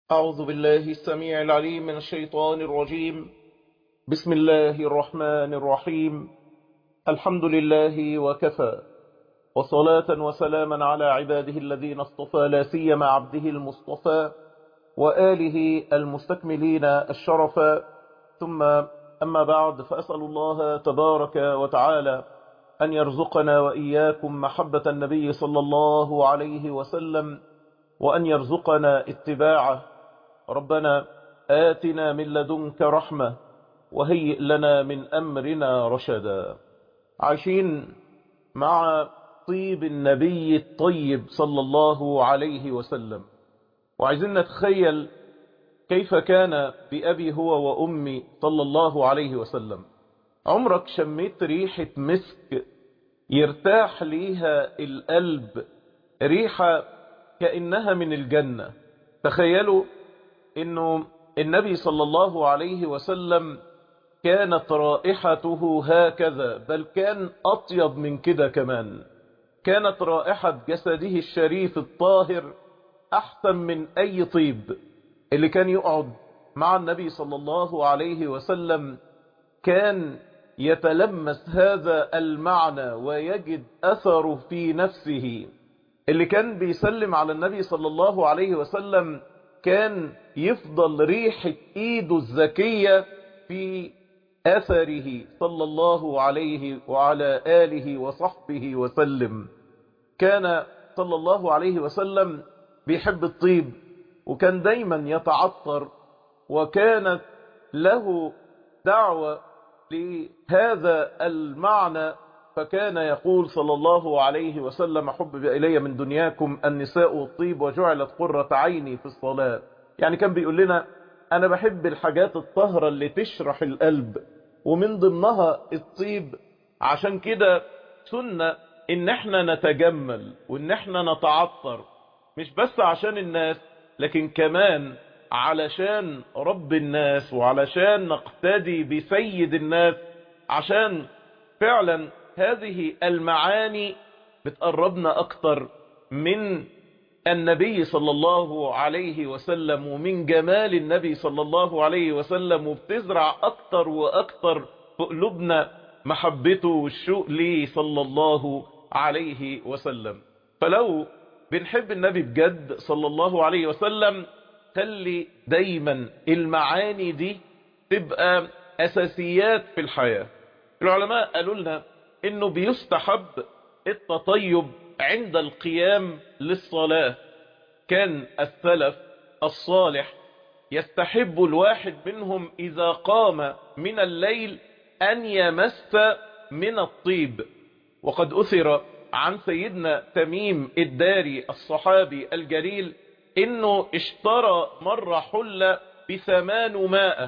أعوذ بالله السميع العليم من الشيطان الرجيم بسم الله الرحمن الرحيم الحمد لله وكفى وصلاة وسلاما على عباده الذين اصطفى لا سيما عبده المصطفى وآله المستكملين الشرفا ثم أما بعد فأسأل الله تبارك وتعالى أن يرزقنا وإياكم محبة النبي صلى الله عليه وسلم وأن يرزقنا اتباعه ربنا آتنا من لدنك رحمة وهيئ لنا من أمرنا رشدا عايشين مع طيب النبي الطيب صلى الله عليه وسلم وعايزين نتخيل كيف كان بأبي هو وأمي صلى الله عليه وسلم عمرك شميت ريحة مسك يرتاح ليها القلب ريحة كأنها من الجنة تخيلوا انه النبي صلى الله عليه وسلم كانت رائحته هكذا بل كان اطيب من كده كمان كانت رائحة جسده الشريف الطاهر احسن من اي طيب اللي كان يقعد مع النبي صلى الله عليه وسلم كان يتلمس هذا المعنى ويجد اثره في نفسه اللي كان بيسلم على النبي صلى الله عليه وسلم كان يفضل ريحة ايده الزكية في اثره صلى الله عليه وعلى آله وصحبه وسلم كان صلى الله عليه وسلم بيحب الطيب وكان دايما يتعطر وكانت له دعوة لهذا المعنى فكان يقول صلى الله عليه وسلم حبب إلي من دنياكم النساء والطيب وجعلت قرة عيني في الصلاة يعني كان بيقول لنا أنا بحب الحاجات الطهرة اللي تشرح القلب ومن ضمنها الطيب عشان كده سنة إن احنا نتجمل وإن احنا نتعطر مش بس عشان الناس لكن كمان علشان رب الناس وعلشان نقتدي بسيد الناس عشان فعلا هذه المعاني بتقربنا أكتر من النبي صلى الله عليه وسلم ومن جمال النبي صلى الله عليه وسلم وبتزرع أكتر وأكتر في قلوبنا محبته والشوق ليه صلى الله عليه وسلم فلو بنحب النبي بجد صلى الله عليه وسلم خلي دايما المعاني دي تبقى أساسيات في الحياة العلماء قالوا لنا انه بيستحب التطيب عند القيام للصلاة كان السلف الصالح يستحب الواحد منهم اذا قام من الليل ان يمس من الطيب وقد اثر عن سيدنا تميم الداري الصحابي الجليل انه اشترى مرة حلة بثمان مائة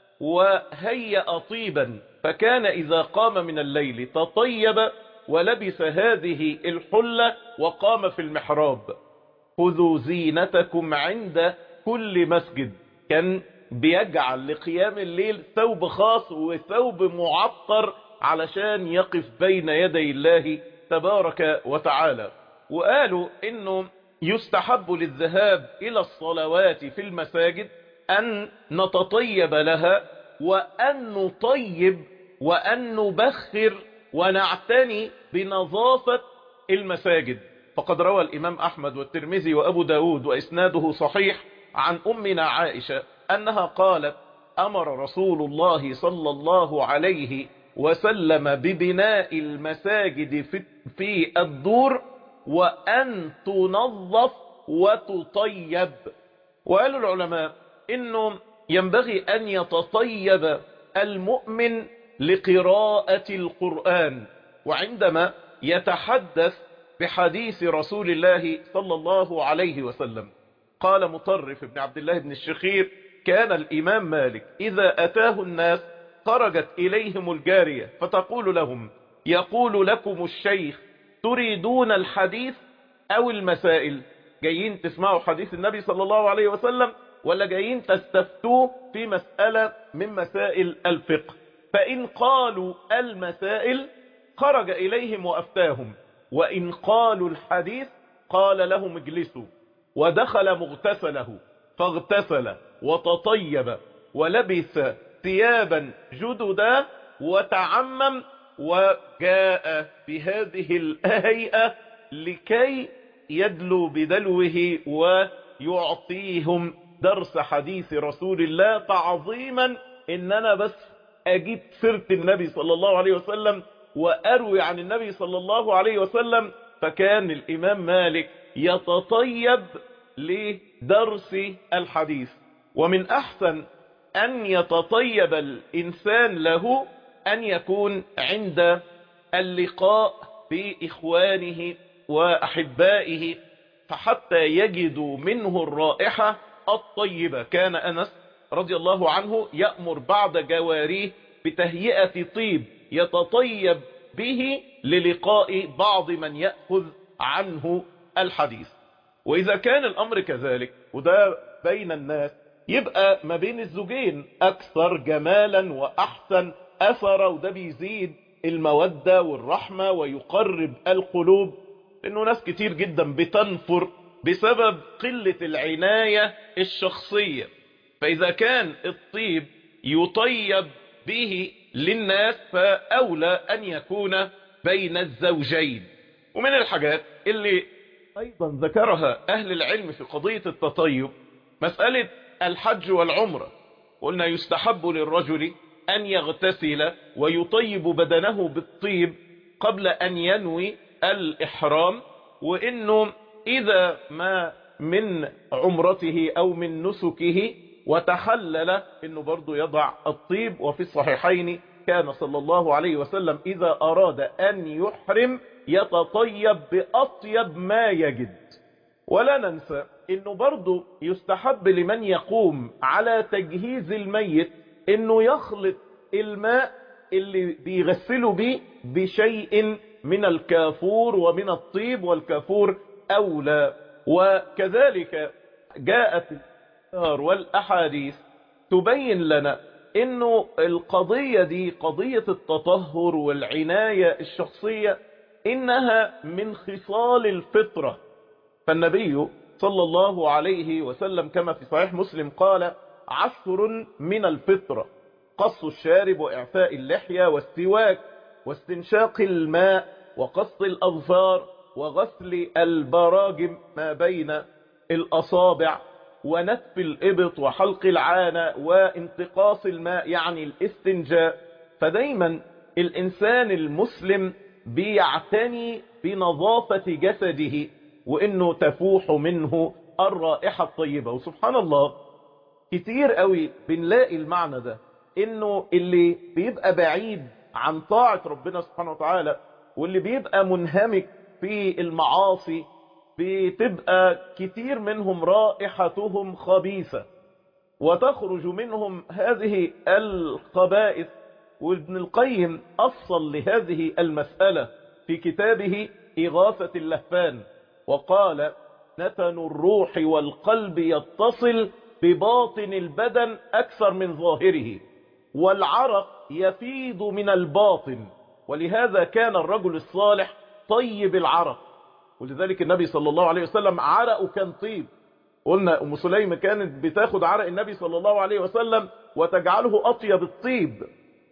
وهيأ طيبا فكان إذا قام من الليل تطيب ولبس هذه الحلة وقام في المحراب خذوا زينتكم عند كل مسجد كان بيجعل لقيام الليل ثوب خاص وثوب معطر علشان يقف بين يدي الله تبارك وتعالى وقالوا انه يستحب للذهاب الى الصلوات في المساجد ان نتطيب لها وان نطيب وأن نبخر ونعتني بنظافة المساجد فقد روى الإمام أحمد والترمذي وأبو داود وإسناده صحيح عن أمنا عائشة أنها قالت أمر رسول الله صلى الله عليه وسلم ببناء المساجد في, في الدور وأن تنظف وتطيب وقالوا العلماء إنه ينبغي أن يتطيب المؤمن لقراءة القرآن وعندما يتحدث بحديث رسول الله صلى الله عليه وسلم قال مطرف بن عبد الله بن الشخير كان الإمام مالك إذا أتاه الناس خرجت إليهم الجارية فتقول لهم يقول لكم الشيخ تريدون الحديث أو المسائل جايين تسمعوا حديث النبي صلى الله عليه وسلم ولا جايين تستفتوه في مسألة من مسائل الفقه فإن قالوا المسائل خرج إليهم وأفتاهم وإن قالوا الحديث قال لهم اجلسوا ودخل مغتسله فاغتسل وتطيب ولبس ثيابا جددا وتعمم وجاء بهذه الهيئة لكي يدلو بدلوه ويعطيهم درس حديث رسول الله تعظيما ان انا بس اجيب سيرة النبي صلى الله عليه وسلم واروي عن النبي صلى الله عليه وسلم فكان الامام مالك يتطيب لدرس الحديث ومن احسن ان يتطيب الانسان له ان يكون عند اللقاء باخوانه واحبائه فحتى يجدوا منه الرائحة الطيبة كان انس رضي الله عنه يأمر بعض جواريه بتهيئة طيب يتطيب به للقاء بعض من يأخذ عنه الحديث وإذا كان الأمر كذلك وده بين الناس يبقى ما بين الزوجين أكثر جمالا وأحسن أثر وده بيزيد المودة والرحمة ويقرب القلوب لأنه ناس كتير جدا بتنفر بسبب قلة العناية الشخصية فإذا كان الطيب يطيب به للناس فأولى أن يكون بين الزوجين ومن الحاجات اللي أيضا ذكرها أهل العلم في قضية التطيب مسألة الحج والعمرة قلنا يستحب للرجل أن يغتسل ويطيب بدنه بالطيب قبل أن ينوي الإحرام وإنه إذا ما من عمرته أو من نسكه وتحلل إنه برضو يضع الطيب وفي الصحيحين كان صلى الله عليه وسلم إذا أراد أن يحرم يتطيب بأطيب ما يجد ولا ننسى إنه برضو يستحب لمن يقوم على تجهيز الميت إنه يخلط الماء اللي بيغسله به بشيء من الكافور ومن الطيب والكافور أولى وكذلك جاءت الأثار والأحاديث تبين لنا انه القضية دي قضية التطهر والعناية الشخصية انها من خصال الفطرة فالنبي صلى الله عليه وسلم كما في صحيح مسلم قال عشر من الفطرة قص الشارب وإعفاء اللحية والسواك واستنشاق الماء وقص الأظفار وغسل البراجم ما بين الأصابع ونتف الإبط وحلق العانة وانتقاص الماء يعني الاستنجاء فدايما الإنسان المسلم بيعتني بنظافة جسده وإنه تفوح منه الرائحة الطيبة وسبحان الله كتير قوي بنلاقي المعنى ده إنه اللي بيبقى بعيد عن طاعة ربنا سبحانه وتعالى واللي بيبقى منهمك في المعاصي بتبقى كتير منهم رائحتهم خبيثة وتخرج منهم هذه الخبائث وابن القيم أصل لهذه المسألة في كتابه إغاثة اللهفان وقال نتن الروح والقلب يتصل بباطن البدن أكثر من ظاهره والعرق يفيض من الباطن ولهذا كان الرجل الصالح طيب العرق ولذلك النبي صلى الله عليه وسلم عرقه كان طيب قلنا أم سليم كانت بتاخد عرق النبي صلى الله عليه وسلم وتجعله أطيب الطيب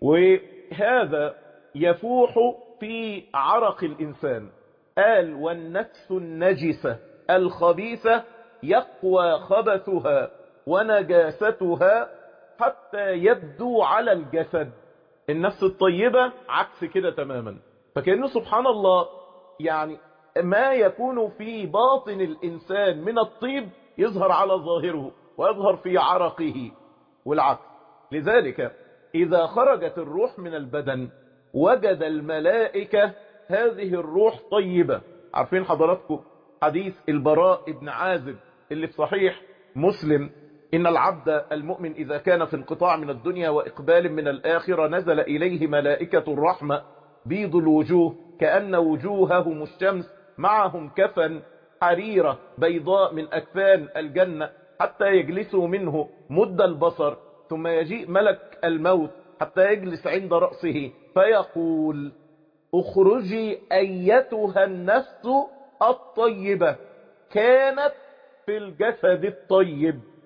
وهذا يفوح في عرق الإنسان قال والنفس النجسة الخبيثة يقوى خبثها ونجاستها حتى يبدو على الجسد النفس الطيبة عكس كده تماما فكأنه سبحان الله يعني ما يكون في باطن الإنسان من الطيب يظهر على ظاهره ويظهر في عرقه والعكس لذلك إذا خرجت الروح من البدن وجد الملائكة هذه الروح طيبة عارفين حضراتكم حديث البراء ابن عازب اللي في صحيح مسلم إن العبد المؤمن إذا كان في انقطاع من الدنيا وإقبال من الآخرة نزل إليه ملائكة الرحمة بيض الوجوه كأن وجوههم الشمس معهم كفن حريرة بيضاء من أكفان الجنة حتى يجلسوا منه مد البصر ثم يجيء ملك الموت حتى يجلس عند رأسه فيقول اخرجي أيتها النفس الطيبة كانت في الجسد الطيب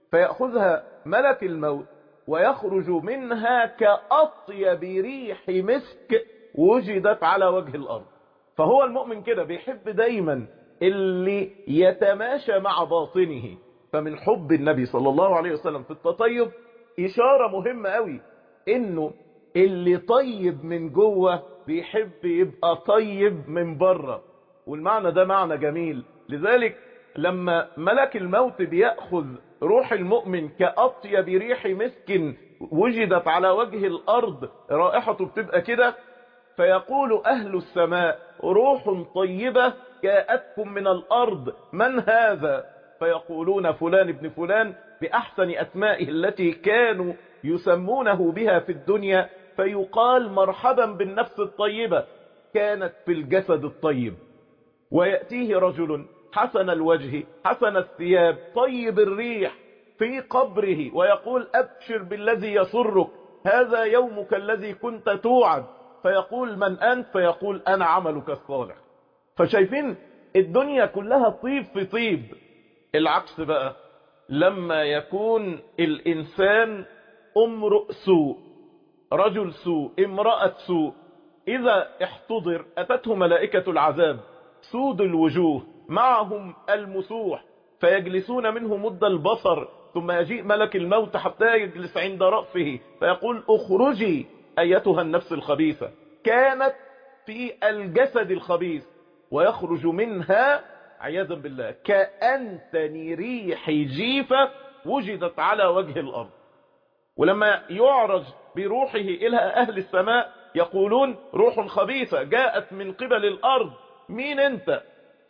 فيأخذها ملك الموت ويخرج منها كأطيب ريح مسك وجدت على وجه الأرض فهو المؤمن كده بيحب دايما اللي يتماشى مع باطنه فمن حب النبي صلى الله عليه وسلم في التطيب إشارة مهمة قوي إنه اللي طيب من جوه بيحب يبقى طيب من بره والمعنى ده معنى جميل لذلك لما ملك الموت بيأخذ روح المؤمن كأطيب ريح مسك وجدت على وجه الأرض رائحته بتبقى كده فيقول أهل السماء روح طيبة جاءتكم من الأرض من هذا فيقولون فلان ابن فلان بأحسن أسمائه التي كانوا يسمونه بها في الدنيا فيقال مرحبا بالنفس الطيبة كانت في الجسد الطيب ويأتيه رجل حسن الوجه حسن الثياب طيب الريح في قبره ويقول أبشر بالذي يسرك هذا يومك الذي كنت توعد فيقول من أنت فيقول أنا عملك الصالح فشايفين الدنيا كلها طيب في طيب العكس بقى لما يكون الإنسان امرؤ سوء رجل سوء امرأة سوء إذا احتضر أتته ملائكة العذاب سود الوجوه معهم المسوح فيجلسون منه مد البصر ثم يجيء ملك الموت حتى يجلس عند رأسه فيقول اخرجي أيتها النفس الخبيثة كانت في الجسد الخبيث ويخرج منها عياذا بالله كأنتني ريح جيفة وجدت على وجه الأرض ولما يعرج بروحه إلى أهل السماء يقولون روح خبيثة جاءت من قبل الأرض مين أنت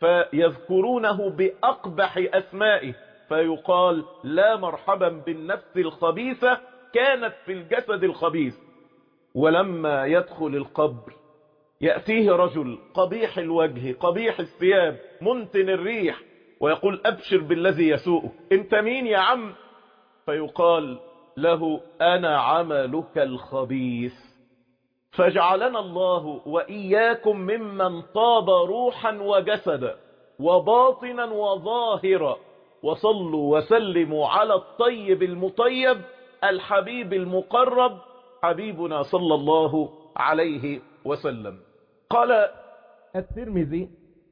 فيذكرونه بأقبح أسمائه فيقال لا مرحبا بالنفس الخبيثة كانت في الجسد الخبيث ولما يدخل القبر يأتيه رجل قبيح الوجه قبيح الثياب منتن الريح ويقول أبشر بالذي يسوءك انت مين يا عم فيقال له أنا عملك الخبيث فاجعلنا الله وإياكم ممن طاب روحا وجسدا وباطنا وظاهرا وصلوا وسلموا على الطيب المطيب الحبيب المقرب حبيبنا صلى الله عليه وسلم قال الترمذي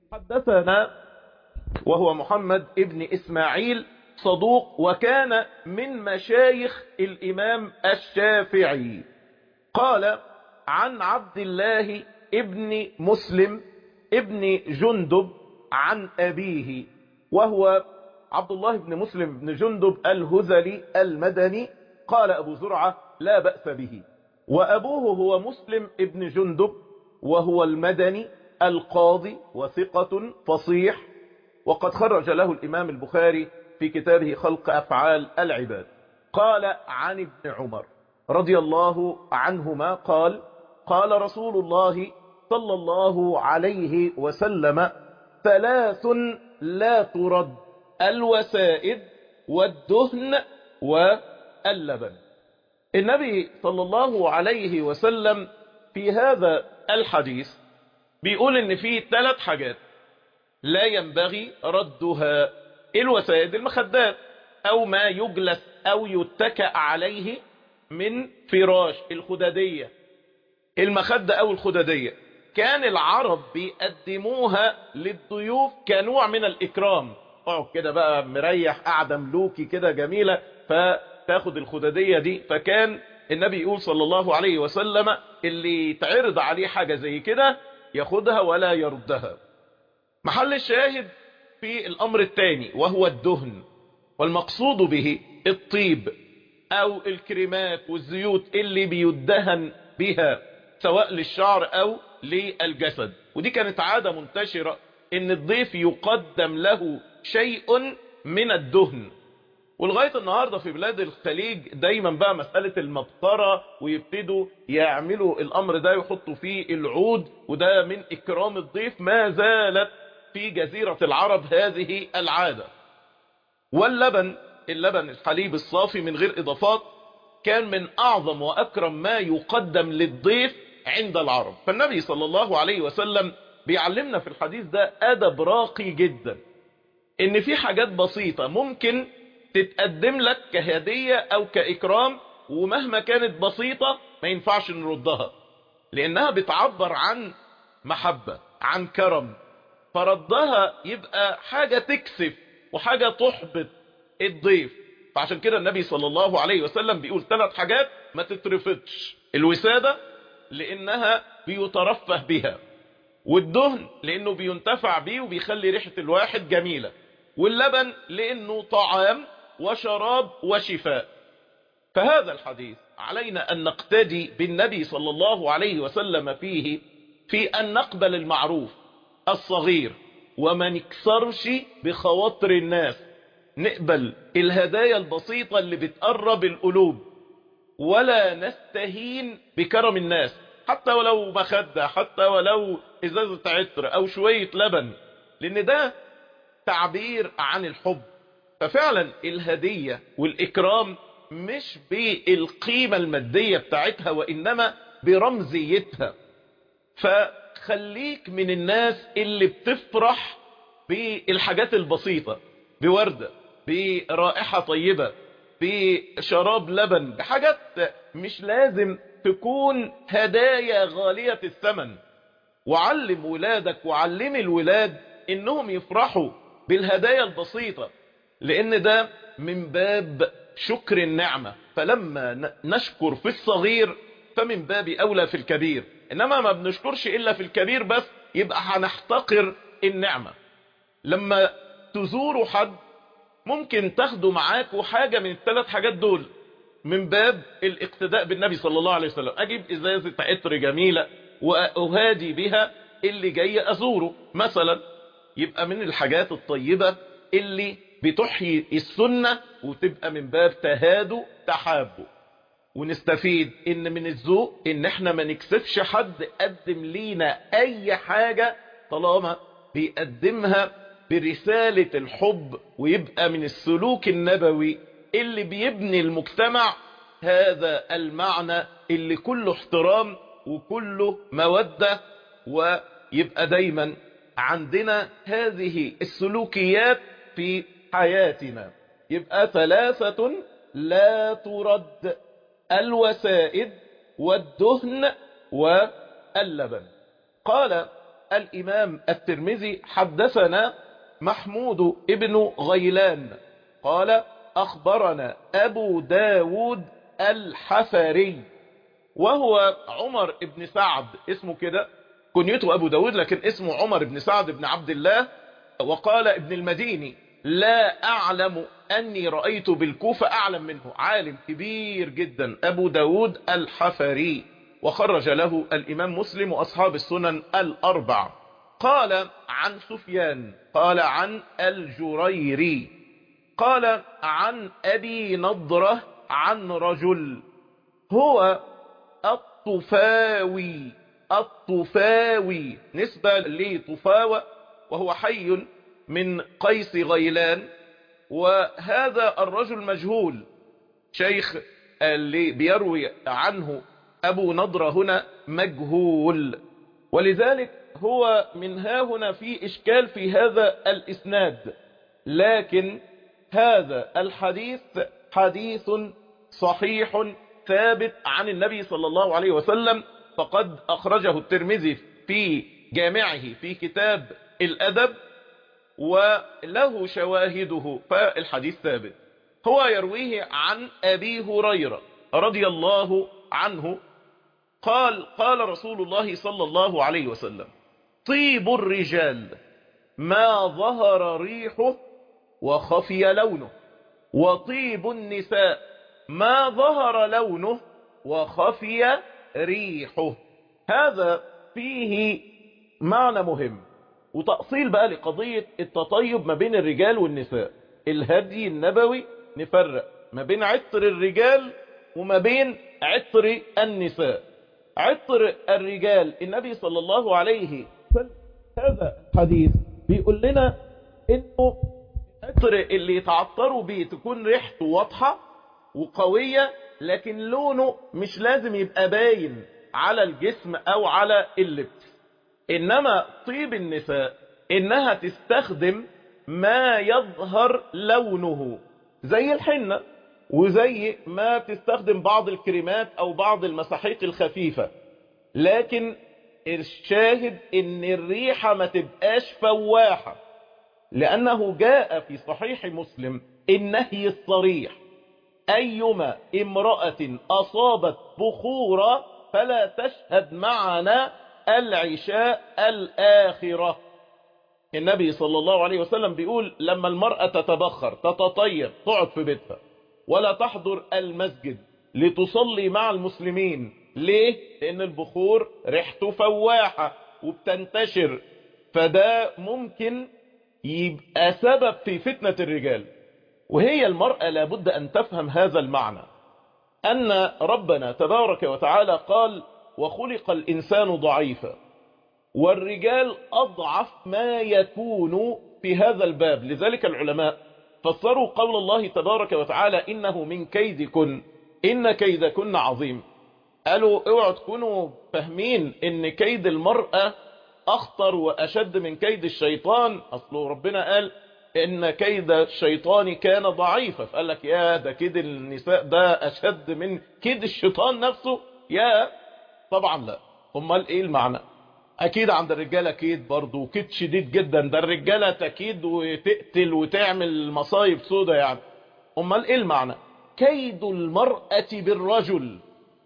حدثنا وهو محمد ابن إسماعيل صدوق وكان من مشايخ الإمام الشافعي قال عن عبد الله ابن مسلم ابن جندب عن أبيه وهو عبد الله بن مسلم بن جندب الهذلي المدني قال أبو زرعة لا بأس به وأبوه هو مسلم ابن جندب وهو المدني القاضي وثقة فصيح وقد خرج له الإمام البخاري في كتابه خلق أفعال العباد قال عن ابن عمر رضي الله عنهما قال قال رسول الله صلى الله عليه وسلم ثلاث لا ترد الوسائد والدهن واللبن النبي صلى الله عليه وسلم في هذا الحديث بيقول ان في ثلاث حاجات لا ينبغي ردها الوسائد المخدات او ما يجلس او يتكأ عليه من فراش الخدادية المخدة او الخدادية كان العرب بيقدموها للضيوف كنوع من الاكرام اقعد كده بقى مريح قاعدة ملوكي كده جميلة فتاخد الخدادية دي فكان النبي يقول صلى الله عليه وسلم اللي تعرض عليه حاجة زي كده ياخدها ولا يردها محل الشاهد في الامر الثاني وهو الدهن والمقصود به الطيب او الكريمات والزيوت اللي بيدهن بها سواء للشعر او للجسد ودي كانت عادة منتشرة ان الضيف يقدم له شيء من الدهن ولغاية النهاردة في بلاد الخليج دايما بقى مسألة المبخرة ويبتدوا يعملوا الامر ده يحطوا فيه العود وده من اكرام الضيف ما زالت في جزيرة العرب هذه العادة واللبن اللبن الحليب الصافي من غير اضافات كان من اعظم واكرم ما يقدم للضيف عند العرب فالنبي صلى الله عليه وسلم بيعلمنا في الحديث ده ادب راقي جدا ان في حاجات بسيطة ممكن تتقدم لك كهدية او كإكرام ومهما كانت بسيطة ما ينفعش نردها لانها بتعبر عن محبة عن كرم فردها يبقى حاجة تكسف وحاجة تحبط الضيف فعشان كده النبي صلى الله عليه وسلم بيقول ثلاث حاجات ما تترفضش الوسادة لانها بيترفه بها والدهن لانه بينتفع بيه وبيخلي ريحة الواحد جميلة واللبن لانه طعام وشراب وشفاء فهذا الحديث علينا ان نقتدي بالنبي صلى الله عليه وسلم فيه في ان نقبل المعروف الصغير وما نكسرش بخواطر الناس نقبل الهدايا البسيطة اللي بتقرب القلوب ولا نستهين بكرم الناس حتى ولو مخدة حتى ولو ازازة عطر او شوية لبن لان ده تعبير عن الحب ففعلا الهدية والاكرام مش بالقيمة المادية بتاعتها وانما برمزيتها فخليك من الناس اللي بتفرح بالحاجات البسيطة بوردة برائحة طيبة بشراب لبن بحاجات مش لازم تكون هدايا غالية الثمن وعلم ولادك وعلم الولاد انهم يفرحوا بالهدايا البسيطة لان ده من باب شكر النعمة فلما نشكر في الصغير فمن باب اولى في الكبير انما ما بنشكرش الا في الكبير بس يبقى هنحتقر النعمة لما تزوروا حد ممكن تاخدوا معاكوا حاجة من الثلاث حاجات دول من باب الاقتداء بالنبي صلى الله عليه وسلم اجيب ازازة عطر جميلة واهادي بها اللي جاي ازوره مثلا يبقى من الحاجات الطيبة اللي بتحيي السنة وتبقى من باب تهادوا تحابوا ونستفيد ان من الذوق ان احنا ما نكسفش حد قدم لينا اي حاجة طالما بيقدمها برسالة الحب ويبقى من السلوك النبوي اللي بيبني المجتمع هذا المعنى اللي كله احترام وكله مودة ويبقى دايما عندنا هذه السلوكيات في حياتنا يبقى ثلاثة لا ترد الوسائد والدهن واللبن قال الإمام الترمذي حدثنا محمود ابن غيلان قال أخبرنا أبو داود الحفري وهو عمر ابن سعد اسمه كده كنيته أبو داود لكن اسمه عمر ابن سعد ابن عبد الله وقال ابن المديني لا أعلم أني رأيت بالكوفة أعلم منه عالم كبير جدا أبو داود الحفري وخرج له الإمام مسلم وأصحاب السنن الأربع قال عن سفيان قال عن الجريري قال عن أبي نضرة عن رجل هو الطفاوي الطفاوي نسبة لطفاوة وهو حي من قيس غيلان وهذا الرجل مجهول شيخ اللي بيروي عنه أبو نضرة هنا مجهول ولذلك هو من ها هنا في إشكال في هذا الإسناد لكن هذا الحديث حديث صحيح ثابت عن النبي صلى الله عليه وسلم فقد أخرجه الترمذي في جامعه في كتاب الأدب وله شواهده فالحديث ثابت هو يرويه عن أبي هريرة رضي الله عنه قال قال رسول الله صلى الله عليه وسلم طيب الرجال ما ظهر ريحه وخفي لونه وطيب النساء ما ظهر لونه وخفي ريحه هذا فيه معنى مهم وتأصيل بقى لقضية التطيب ما بين الرجال والنساء الهدي النبوي نفرق ما بين عطر الرجال وما بين عطر النساء عطر الرجال النبي صلى الله عليه وسلم هذا الحديث بيقول لنا انه العطر اللي يتعطروا بيه تكون ريحته واضحة وقوية لكن لونه مش لازم يبقى باين على الجسم او على اللبس انما طيب النساء انها تستخدم ما يظهر لونه زي الحنة وزي ما تستخدم بعض الكريمات او بعض المساحيق الخفيفة لكن الشاهد ان الريحة ما تبقاش فواحة لانه جاء في صحيح مسلم النهي الصريح ايما امرأة اصابت بخورا فلا تشهد معنا العشاء الاخرة النبي صلى الله عليه وسلم بيقول لما المرأة تتبخر تتطيب تقعد في بيتها ولا تحضر المسجد لتصلي مع المسلمين ليه؟ لأن البخور ريحته فواحة وبتنتشر فده ممكن يبقى سبب في فتنة الرجال وهي المرأة لابد أن تفهم هذا المعنى أن ربنا تبارك وتعالى قال وخلق الإنسان ضعيفا والرجال أضعف ما يكون في هذا الباب لذلك العلماء فسروا قول الله تبارك وتعالى إنه من كيدكن إن كيدكن عظيم قالوا اوعوا تكونوا فاهمين ان كيد المرأة اخطر واشد من كيد الشيطان اصله ربنا قال ان كيد الشيطان كان ضعيفا فقال لك يا ده كيد النساء ده اشد من كيد الشيطان نفسه يا طبعا لا امال ايه المعنى اكيد عند الرجالة كيد برضه كيد شديد جدا ده الرجالة تكيد وتقتل وتعمل مصايب سودة يعني امال ايه المعنى كيد المرأة بالرجل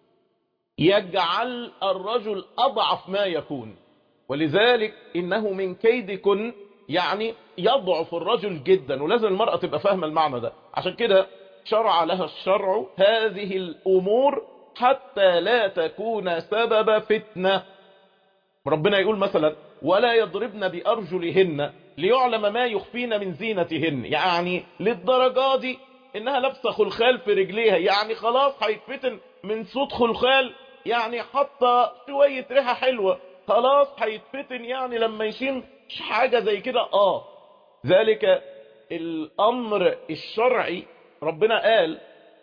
يجعل الرجل أضعف ما يكون ولذلك إنه من كيدكن يعني يضعف الرجل جدا ولازم المرأة تبقى فاهمة المعنى ده عشان كده شرع لها الشرع هذه الأمور حتى لا تكون سبب فتنة ربنا يقول مثلا ولا يضربن بأرجلهن ليعلم ما يخفين من زينتهن يعني للدرجة دي انها لابسه خلخال في رجليها يعني خلاص هيتفتن من صوت خلخال يعني حاطه شويه ريحه حلوه خلاص هيتفتن يعني لما يشم حاجه زي كده اه ذلك الامر الشرعي ربنا قال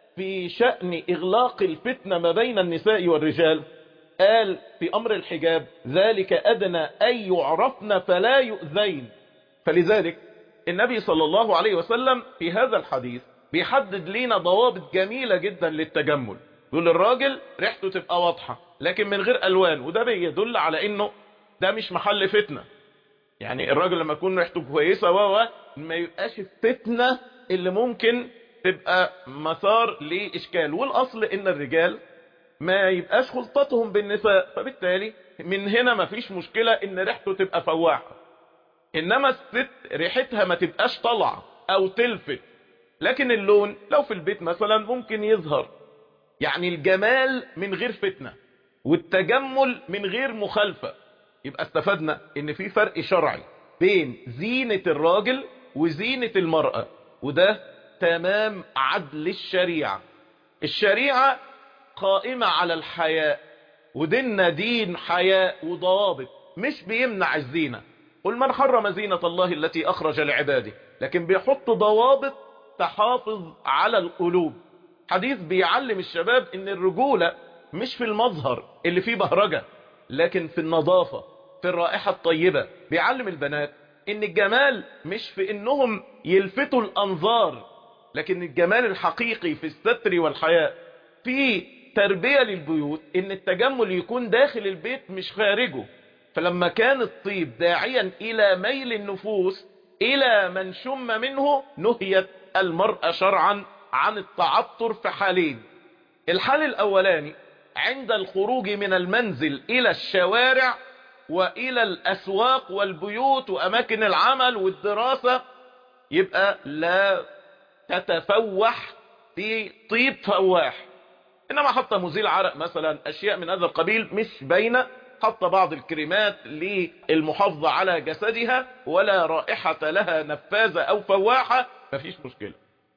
في شأن اغلاق الفتنه ما بين النساء والرجال قال في امر الحجاب ذلك ادنى ان يعرفن فلا يؤذين فلذلك النبي صلى الله عليه وسلم في هذا الحديث بيحدد لينا ضوابط جميلة جدا للتجمل يقول الراجل ريحته تبقى واضحة لكن من غير ألوان وده بيدل على انه ده مش محل فتنة يعني الراجل لما يكون ريحته كويسة و ما يبقاش الفتنة اللي ممكن تبقى مسار لإشكال والأصل ان الرجال ما يبقاش خلطتهم بالنساء فبالتالي من هنا ما فيش مشكلة ان ريحته تبقى فواحة انما الست ريحتها ما تبقاش طلع او تلفت لكن اللون لو في البيت مثلا ممكن يظهر يعني الجمال من غير فتنة والتجمل من غير مخالفة يبقى استفدنا ان في فرق شرعي بين زينة الراجل وزينة المرأة وده تمام عدل الشريعة الشريعة قائمة على الحياء وديننا دين حياء وضوابط مش بيمنع الزينة قل من حرم زينة الله التي أخرج لعباده لكن بيحط ضوابط تحافظ على القلوب حديث بيعلم الشباب ان الرجولة مش في المظهر اللي فيه بهرجة لكن في النظافة في الرائحة الطيبة بيعلم البنات ان الجمال مش في انهم يلفتوا الانظار لكن الجمال الحقيقي في الستر والحياء في تربية للبيوت ان التجمل يكون داخل البيت مش خارجه فلما كان الطيب داعيا الى ميل النفوس الى من شم منه نهيت المرأة شرعا عن التعطر في حالين الحال الاولاني عند الخروج من المنزل الى الشوارع والى الاسواق والبيوت واماكن العمل والدراسة يبقى لا تتفوح في طيب فواح انما حتى مزيل عرق مثلا اشياء من هذا القبيل مش باينه حط بعض الكريمات للمحافظة على جسدها ولا رائحة لها نفاذة او فواحة مفيش مشكلة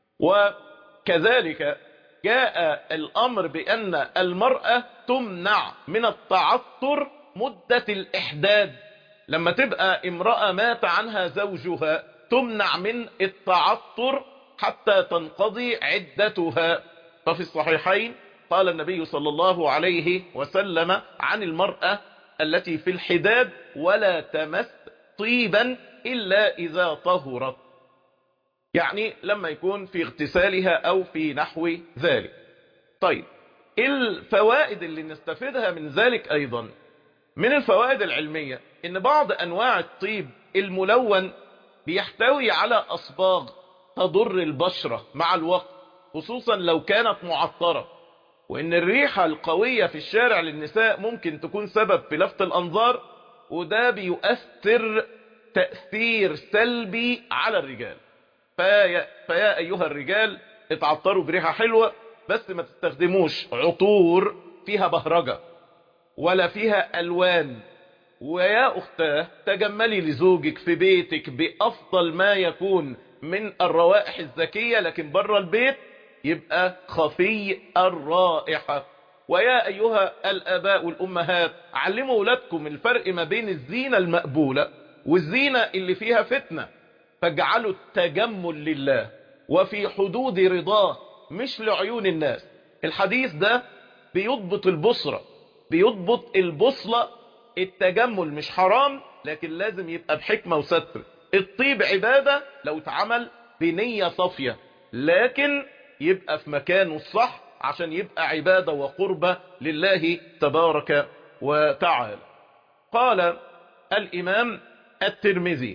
وكذلك جاء الامر بان المرأة تمنع من التعطر مدة الاحداد لما تبقى امرأة مات عنها زوجها تمنع من التعطر حتى تنقضي عدتها ففي الصحيحين قال النبي صلى الله عليه وسلم عن المرأة التي في الحداد ولا تمس طيبا إلا إذا طهرت يعني لما يكون في اغتسالها او في نحو ذلك طيب الفوائد اللي نستفيدها من ذلك ايضا من الفوائد العلمية ان بعض انواع الطيب الملون بيحتوي على اصباغ تضر البشرة مع الوقت خصوصا لو كانت معطرة وان الريحة القوية في الشارع للنساء ممكن تكون سبب في لفت الانظار وده بيؤثر تأثير سلبي على الرجال فيا, فيا ايها الرجال اتعطروا بريحة حلوة بس ما تستخدموش عطور فيها بهرجة ولا فيها الوان ويا اختاه تجملي لزوجك في بيتك بافضل ما يكون من الروائح الزكية لكن بره البيت يبقى خفي الرائحة ويا أيها الآباء والأمهات علموا أولادكم الفرق ما بين الزينة المقبولة والزينة اللي فيها فتنة فاجعلوا التجمل لله وفي حدود رضاه مش لعيون الناس الحديث ده بيضبط البصرة بيضبط البصلة التجمل مش حرام لكن لازم يبقى بحكمة وستر الطيب عبادة لو اتعمل بنية صافية لكن يبقى في مكانه الصح عشان يبقى عبادة وقربة لله تبارك وتعالى قال الإمام الترمذي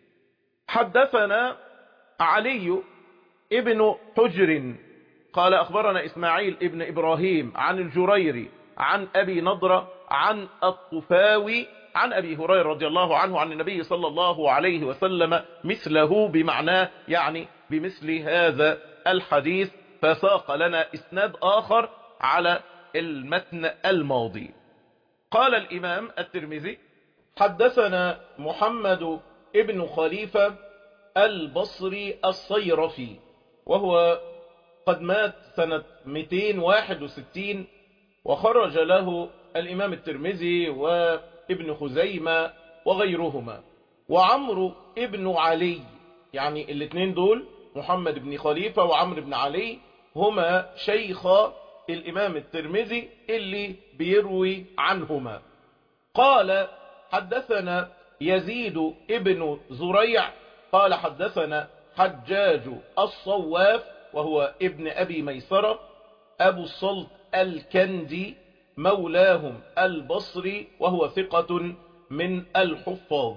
حدثنا علي ابن حجر قال أخبرنا إسماعيل ابن إبراهيم عن الجريري عن أبي نضرة عن الطفاوي عن أبي هريرة رضي الله عنه عن النبي صلى الله عليه وسلم مثله بمعناه يعني بمثل هذا الحديث فساق لنا إسناد آخر على المتن الماضي قال الإمام الترمذي حدثنا محمد ابن خليفة البصري الصيرفي وهو قد مات سنة 261 وخرج له الإمام الترمذي وابن خزيمة وغيرهما وعمرو ابن علي يعني الاثنين دول محمد بن خليفة وعمرو بن علي هما شيخ الإمام الترمذي اللي بيروي عنهما قال حدثنا يزيد ابن زريع قال حدثنا حجاج الصواف وهو ابن أبي ميسرة أبو الصلت الكندي مولاهم البصري وهو ثقة من الحفاظ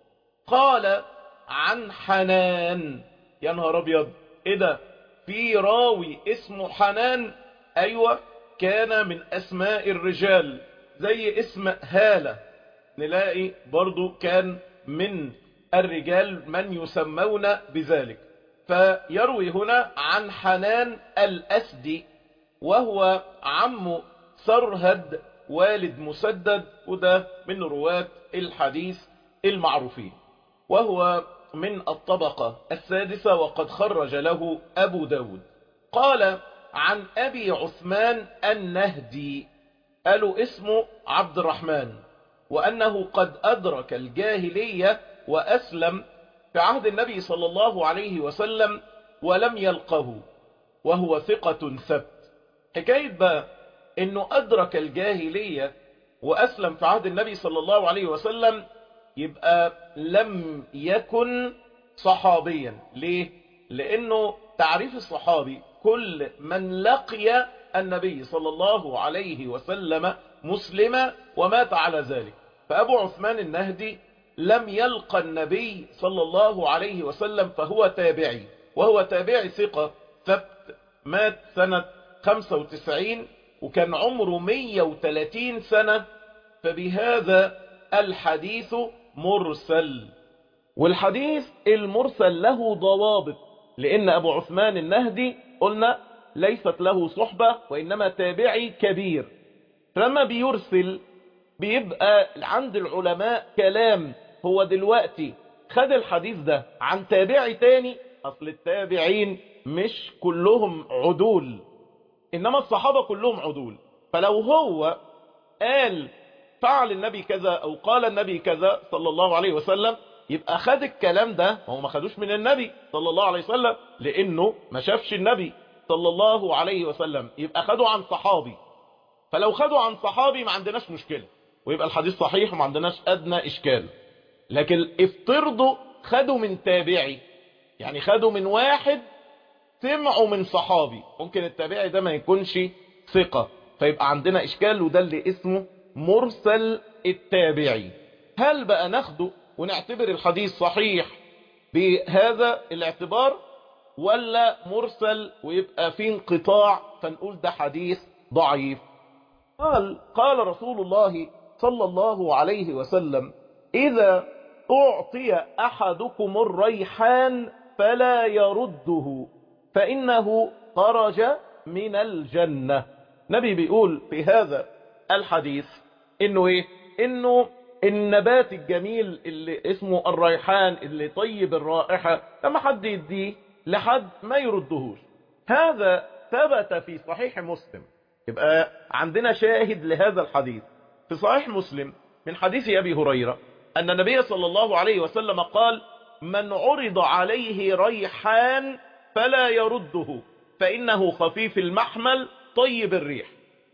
قال عن حنان يا نهار ابيض ايه ده في راوي اسمه حنان ايوه كان من اسماء الرجال زي اسم هالة نلاقي برضو كان من الرجال من يسمون بذلك فيروي هنا عن حنان الأسدي وهو عم سرهد والد مسدد وده من رواة الحديث المعروفين وهو من الطبقة السادسة وقد خرج له أبو داود قال عن أبي عثمان النهدي قالوا اسمه عبد الرحمن وأنه قد أدرك الجاهلية وأسلم في عهد النبي صلى الله عليه وسلم ولم يلقه وهو ثقة ثبت حكاية بقى انه ادرك الجاهلية واسلم في عهد النبي صلى الله عليه وسلم يبقى لم يكن صحابيا ليه لانه تعريف الصحابي كل من لقي النبي صلى الله عليه وسلم مسلما ومات على ذلك فابو عثمان النهدي لم يلقى النبي صلى الله عليه وسلم فهو تابعي وهو تابعي ثقة ثبت مات سنة 95 وكان عمره 130 سنة فبهذا الحديث مرسل والحديث المرسل له ضوابط لأن أبو عثمان النهدي قلنا ليست له صحبة وإنما تابعي كبير فلما بيرسل بيبقى عند العلماء كلام هو دلوقتي خد الحديث ده عن تابعي تاني أصل التابعين مش كلهم عدول إنما الصحابة كلهم عدول فلو هو قال فعل النبي كذا أو قال النبي كذا صلى الله عليه وسلم يبقى خد الكلام ده هو ما خدوش من النبي صلى الله عليه وسلم لأنه ما شافش النبي صلى الله عليه وسلم يبقى خدوا عن صحابي فلو خدوا عن صحابي ما عندناش مشكلة ويبقى الحديث صحيح وما عندناش أدنى إشكال لكن افترضوا خدوا من تابعي يعني خدوا من واحد سمعوا من صحابي ممكن التابعي ده ما يكونش ثقة فيبقى عندنا اشكال وده اللي اسمه مرسل التابعي هل بقى ناخده ونعتبر الحديث صحيح بهذا الاعتبار ولا مرسل ويبقى فيه انقطاع فنقول ده حديث ضعيف قال قال رسول الله صلى الله عليه وسلم إذا أعطي أحدكم الريحان فلا يرده فإنه خرج من الجنة نبي بيقول في هذا الحديث إنه إيه إنه النبات الجميل اللي اسمه الريحان اللي طيب الرائحة لما حد يديه لحد ما يردهوش هذا ثبت في صحيح مسلم يبقى عندنا شاهد لهذا الحديث في صحيح مسلم من حديث أبي هريرة أن النبي صلى الله عليه وسلم قال من عرض عليه ريحان فلا يرده فإنه خفيف المحمل طيب الريح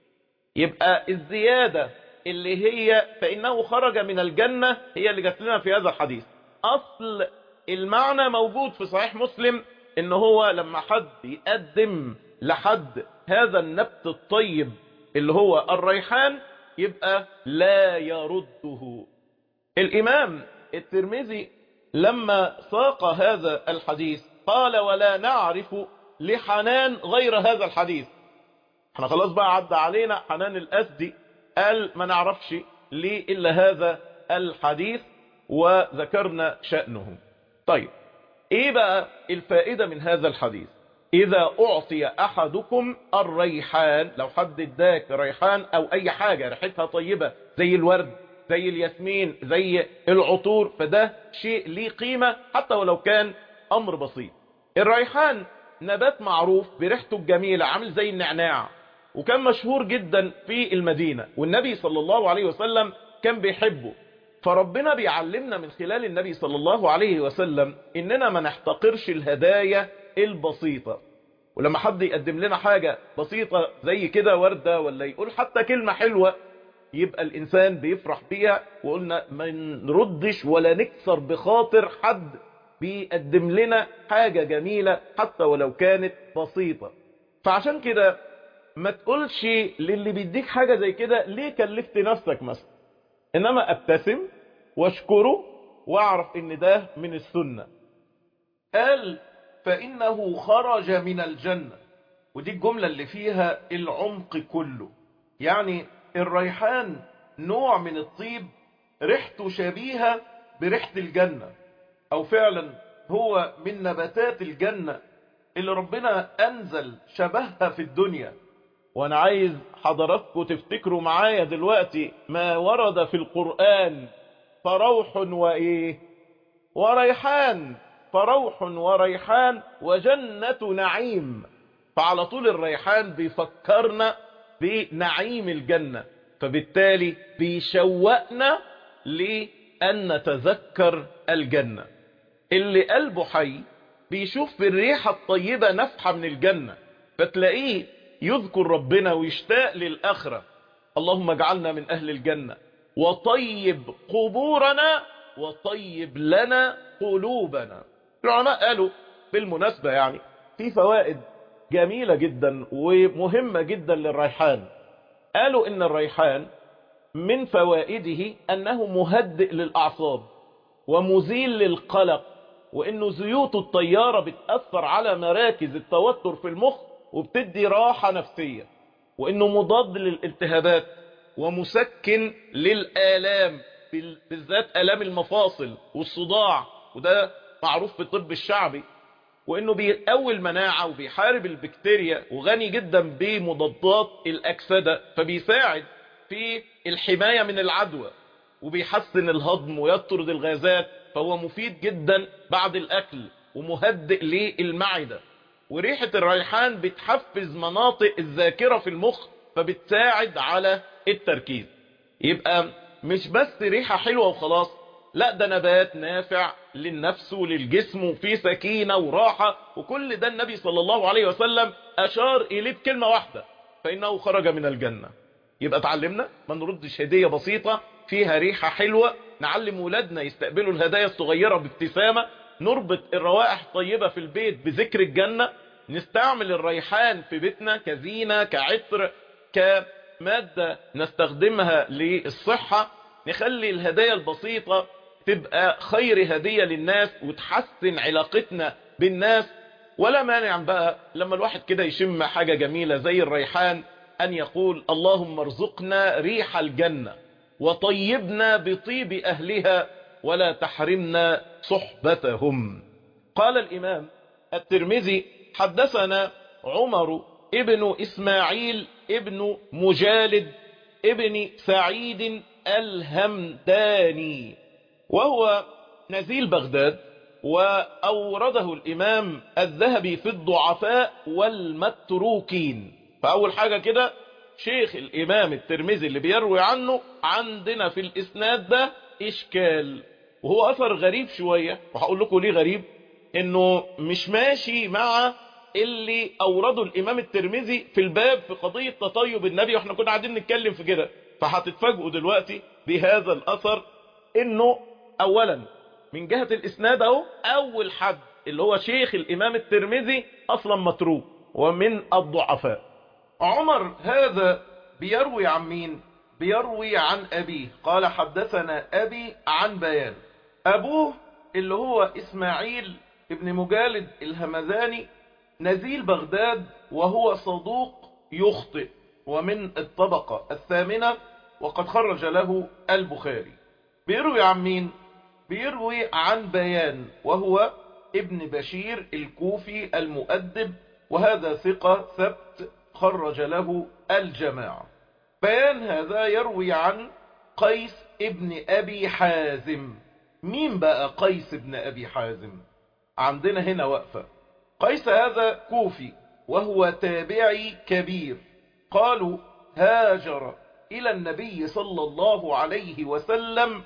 يبقى الزيادة اللي هي فإنه خرج من الجنة هي اللي جات لنا في هذا الحديث أصل المعنى موجود في صحيح مسلم إن هو لما حد يقدم لحد هذا النبت الطيب اللي هو الريحان يبقى لا يرده الإمام الترمذي لما ساق هذا الحديث قال ولا نعرف لحنان غير هذا الحديث احنا خلاص بقى عدى علينا حنان الأسدي قال ما نعرفش ليه إلا هذا الحديث وذكرنا شأنه طيب ايه بقى الفائدة من هذا الحديث اذا اعطي احدكم الريحان لو حد اداك ريحان او اي حاجة ريحتها طيبة زي الورد زي الياسمين زي العطور فده شيء ليه قيمة حتى ولو كان امر بسيط الريحان نبات معروف بريحته الجميلة عامل زي النعناع وكان مشهور جدا في المدينة والنبي صلى الله عليه وسلم كان بيحبه فربنا بيعلمنا من خلال النبي صلى الله عليه وسلم اننا ما نحتقرش الهدايا البسيطة ولما حد يقدم لنا حاجة بسيطة زي كده وردة ولا يقول حتى كلمة حلوة يبقى الإنسان بيفرح بيها وقلنا ما نردش ولا نكسر بخاطر حد بيقدم لنا حاجة جميلة حتى ولو كانت بسيطة فعشان كده ما تقولش للي بيديك حاجة زي كده ليه كلفت نفسك مثلا إنما أبتسم واشكره واعرف ان ده من السنة قال فإنه خرج من الجنة ودي الجملة اللي فيها العمق كله يعني الريحان نوع من الطيب ريحته شبيهة بريحة الجنة أو فعلا هو من نباتات الجنة اللي ربنا أنزل شبهها في الدنيا وأنا عايز حضراتكم تفتكروا معايا دلوقتي ما ورد في القرآن فروح وإيه وريحان فروح وريحان وجنة نعيم فعلى طول الريحان بيفكرنا بنعيم الجنة فبالتالي بيشوقنا لأن نتذكر الجنة اللي قلبه حي بيشوف في الريحة الطيبة نفحة من الجنة فتلاقيه يذكر ربنا ويشتاق للآخرة اللهم اجعلنا من أهل الجنة وطيب قبورنا وطيب لنا قلوبنا العلماء قالوا بالمناسبة يعني في فوائد جميلة جدا ومهمة جدا للريحان قالوا ان الريحان من فوائده انه مهدئ للأعصاب ومزيل للقلق وانه زيوت الطيارة بتأثر على مراكز التوتر في المخ وبتدي راحة نفسية وانه مضاد للالتهابات ومسكن للآلام بالذات آلام المفاصل والصداع وده معروف في الطب الشعبي وانه بيقوي المناعة وبيحارب البكتيريا وغني جدا بمضادات الأكسدة فبيساعد في الحماية من العدوى وبيحسن الهضم ويطرد الغازات فهو مفيد جدا بعد الأكل ومهدئ للمعدة وريحة الريحان بتحفز مناطق الذاكرة في المخ فبتساعد على التركيز يبقى مش بس ريحة حلوة وخلاص لا ده نبات نافع للنفس وللجسم وفيه سكينة وراحة وكل ده النبي صلى الله عليه وسلم أشار إليه بكلمة واحدة فإنه خرج من الجنة يبقى تعلمنا ما نردش هدية بسيطة فيها ريحة حلوة نعلم ولادنا يستقبلوا الهدايا الصغيرة بابتسامة نربط الروائح الطيبة في البيت بذكر الجنة نستعمل الريحان في بيتنا كزينة كعطر كمادة نستخدمها للصحة نخلي الهدايا البسيطة تبقى خير هدية للناس وتحسن علاقتنا بالناس ولا مانع بقى لما الواحد كده يشم حاجة جميلة زي الريحان أن يقول اللهم ارزقنا ريح الجنة وطيبنا بطيب أهلها ولا تحرمنا صحبتهم قال الإمام الترمذي حدثنا عمر ابن إسماعيل ابن مجالد ابن سعيد الهمداني وهو نزيل بغداد وأورده الإمام الذهبي في الضعفاء والمتروكين فأول حاجة كده شيخ الإمام الترمذي اللي بيروي عنه عندنا في الإسناد ده إشكال وهو أثر غريب شوية وهقول لكم ليه غريب إنه مش ماشي مع اللي أورده الإمام الترمذي في الباب في قضية تطيب النبي وإحنا كنا قاعدين نتكلم في كده فهتتفاجئوا دلوقتي بهذا الأثر إنه أولا من جهة الإسناد أهو أول حد اللي هو شيخ الإمام الترمذي أصلا متروك ومن الضعفاء عمر هذا بيروي عن مين بيروي عن أبيه قال حدثنا أبي عن بيان أبوه اللي هو إسماعيل ابن مجالد الهمذاني نزيل بغداد وهو صدوق يخطئ ومن الطبقة الثامنة وقد خرج له البخاري بيروي عن مين بيروي عن بيان وهو ابن بشير الكوفي المؤدب وهذا ثقة ثبت خرج له الجماعة بيان هذا يروي عن قيس ابن أبي حازم مين بقى قيس ابن أبي حازم عندنا هنا وقفة قيس هذا كوفي وهو تابعي كبير قالوا هاجر إلى النبي صلى الله عليه وسلم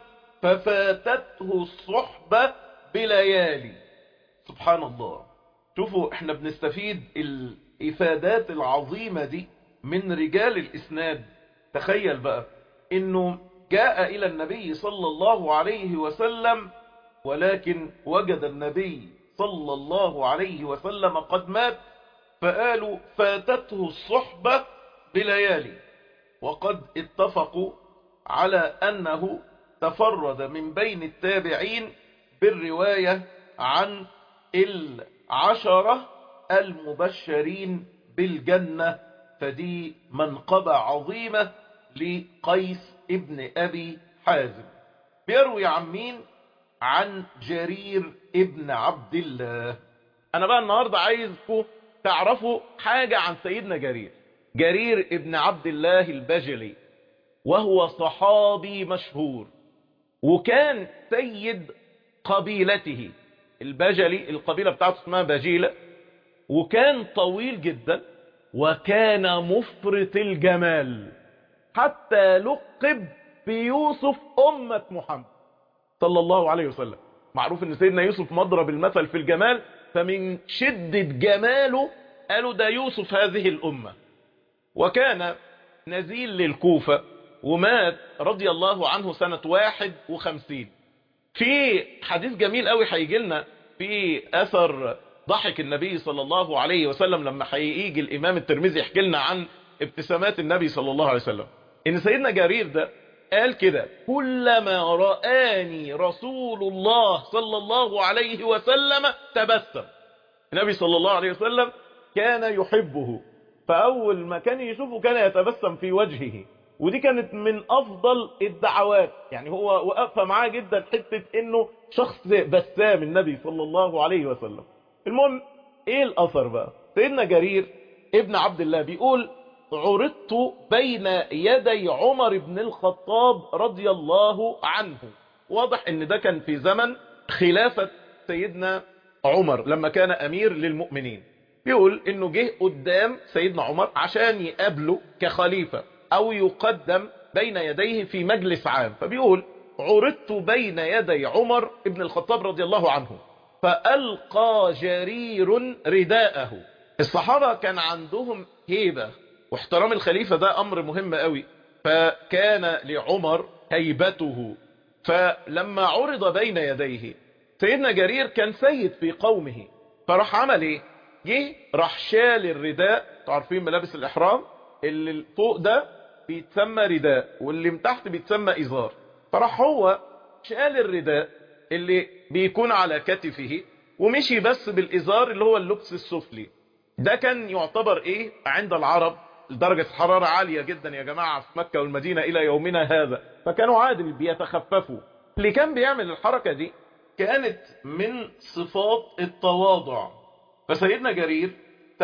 ففاتته الصحبة بليالي سبحان الله شوفوا احنا بنستفيد الإفادات العظيمة دي من رجال الإسناد تخيل بقى انه جاء إلى النبي صلى الله عليه وسلم ولكن وجد النبي صلى الله عليه وسلم قد مات فقالوا فاتته الصحبة بليالي وقد اتفقوا على أنه تفرد من بين التابعين بالرواية عن العشرة المبشرين بالجنة فدي منقبة عظيمة لقيس ابن أبي حازم بيروي عن مين عن جرير ابن عبد الله أنا بقى النهاردة عايزكم تعرفوا حاجة عن سيدنا جرير جرير ابن عبد الله البجلي وهو صحابي مشهور وكان سيد قبيلته البجلي القبيلة بتاعته اسمها بجيلة وكان طويل جدا وكان مفرط الجمال حتى لقب بيوسف أمة محمد صلى الله عليه وسلم معروف ان سيدنا يوسف مضرب المثل في الجمال فمن شدة جماله قالوا ده يوسف هذه الأمة وكان نزيل للكوفة ومات رضي الله عنه سنة واحد وخمسين في حديث جميل قوي هيجي لنا في أثر ضحك النبي صلى الله عليه وسلم لما هيجي الإمام الترمذي يحكي لنا عن ابتسامات النبي صلى الله عليه وسلم إن سيدنا جرير ده قال كده كلما رآني رسول الله صلى الله عليه وسلم تبسم النبي صلى الله عليه وسلم كان يحبه فأول ما كان يشوفه كان يتبسم في وجهه ودي كانت من أفضل الدعوات يعني هو وقف معاه جدا حتة إنه شخص بسام النبي صلى الله عليه وسلم المهم إيه الأثر بقى سيدنا جرير ابن عبد الله بيقول عرضت بين يدي عمر بن الخطاب رضي الله عنه واضح ان ده كان في زمن خلافة سيدنا عمر لما كان امير للمؤمنين بيقول انه جه قدام سيدنا عمر عشان يقابله كخليفة او يقدم بين يديه في مجلس عام فبيقول عرضت بين يدي عمر بن الخطاب رضي الله عنه فألقى جرير رداءه الصحابة كان عندهم هيبة واحترام الخليفة ده أمر مهم قوي فكان لعمر هيبته فلما عرض بين يديه سيدنا جرير كان سيد في قومه فراح عمل ايه جه راح شال الرداء تعرفين ملابس الاحرام اللي فوق ده بيتسمى رداء واللي من تحت بيتسمى ازار فراح هو شال الرداء اللي بيكون على كتفه ومشي بس بالازار اللي هو اللبس السفلي ده كان يعتبر ايه عند العرب درجة الحرارة عالية جدا يا جماعة في مكة والمدينة الى يومنا هذا فكانوا عادل بيتخففوا اللي كان بيعمل الحركة دي كانت من صفات التواضع فسيدنا جرير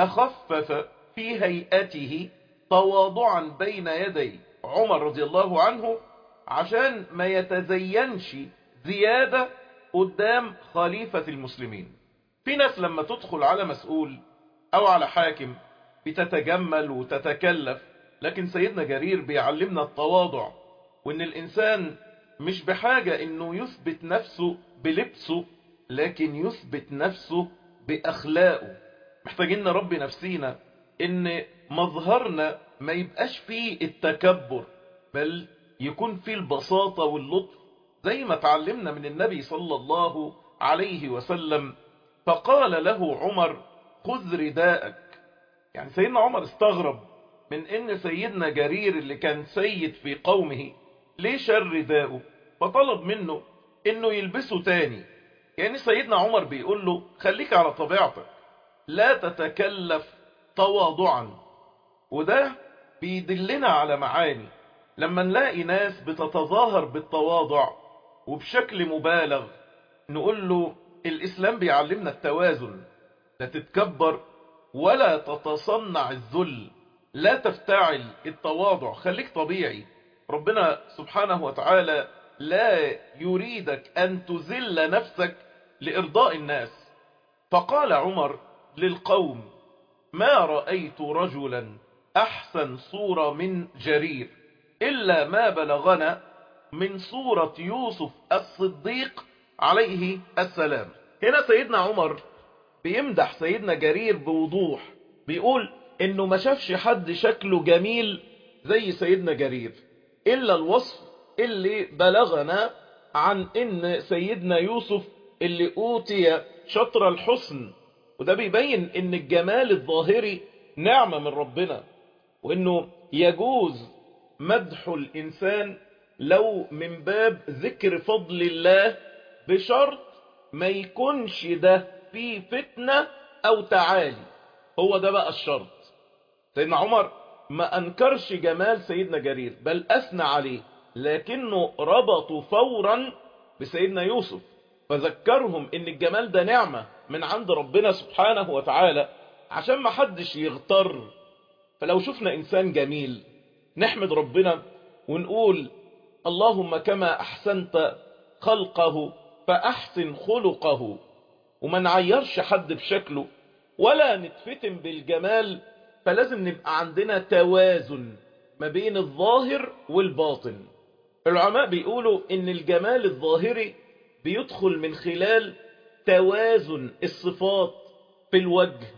تخفف في هيئته تواضعا بين يدي عمر رضي الله عنه عشان ما يتزينش زيادة قدام خليفة المسلمين في ناس لما تدخل على مسؤول او على حاكم بتتجمل وتتكلف لكن سيدنا جرير بيعلمنا التواضع وان الانسان مش بحاجة انه يثبت نفسه بلبسه لكن يثبت نفسه باخلاقه محتاجين نربي نفسينا ان مظهرنا ما يبقاش فيه التكبر بل يكون فيه البساطة واللطف زي ما تعلمنا من النبي صلى الله عليه وسلم فقال له عمر خذ رداءك يعني سيدنا عمر استغرب من ان سيدنا جرير اللي كان سيد في قومه ليه شر رداءه فطلب منه انه يلبسه تاني يعني سيدنا عمر بيقول له خليك على طبيعتك لا تتكلف تواضعا وده بيدلنا على معاني لما نلاقي ناس بتتظاهر بالتواضع وبشكل مبالغ نقول له الإسلام بيعلمنا التوازن لا تتكبر ولا تتصنع الذل لا تفتعل التواضع خليك طبيعي ربنا سبحانه وتعالى لا يريدك أن تذل نفسك لإرضاء الناس فقال عمر للقوم ما رأيت رجلا أحسن صورة من جرير إلا ما بلغنا من صورة يوسف الصديق عليه السلام هنا سيدنا عمر بيمدح سيدنا جرير بوضوح بيقول انه ما شافش حد شكله جميل زي سيدنا جرير الا الوصف اللي بلغنا عن ان سيدنا يوسف اللي اوتي شطر الحسن وده بيبين ان الجمال الظاهري نعمة من ربنا وانه يجوز مدح الانسان لو من باب ذكر فضل الله بشرط ما يكونش ده في فتنة او تعالي هو ده بقى الشرط سيدنا عمر ما انكرش جمال سيدنا جرير بل اثنى عليه لكنه ربطوا فورا بسيدنا يوسف فذكرهم ان الجمال ده نعمة من عند ربنا سبحانه وتعالى عشان ما حدش يغتر فلو شفنا انسان جميل نحمد ربنا ونقول اللهم كما احسنت خلقه فاحسن خلقه وما نعيرش حد بشكله ولا نتفتن بالجمال فلازم نبقى عندنا توازن ما بين الظاهر والباطن العلماء بيقولوا ان الجمال الظاهري بيدخل من خلال توازن الصفات في الوجه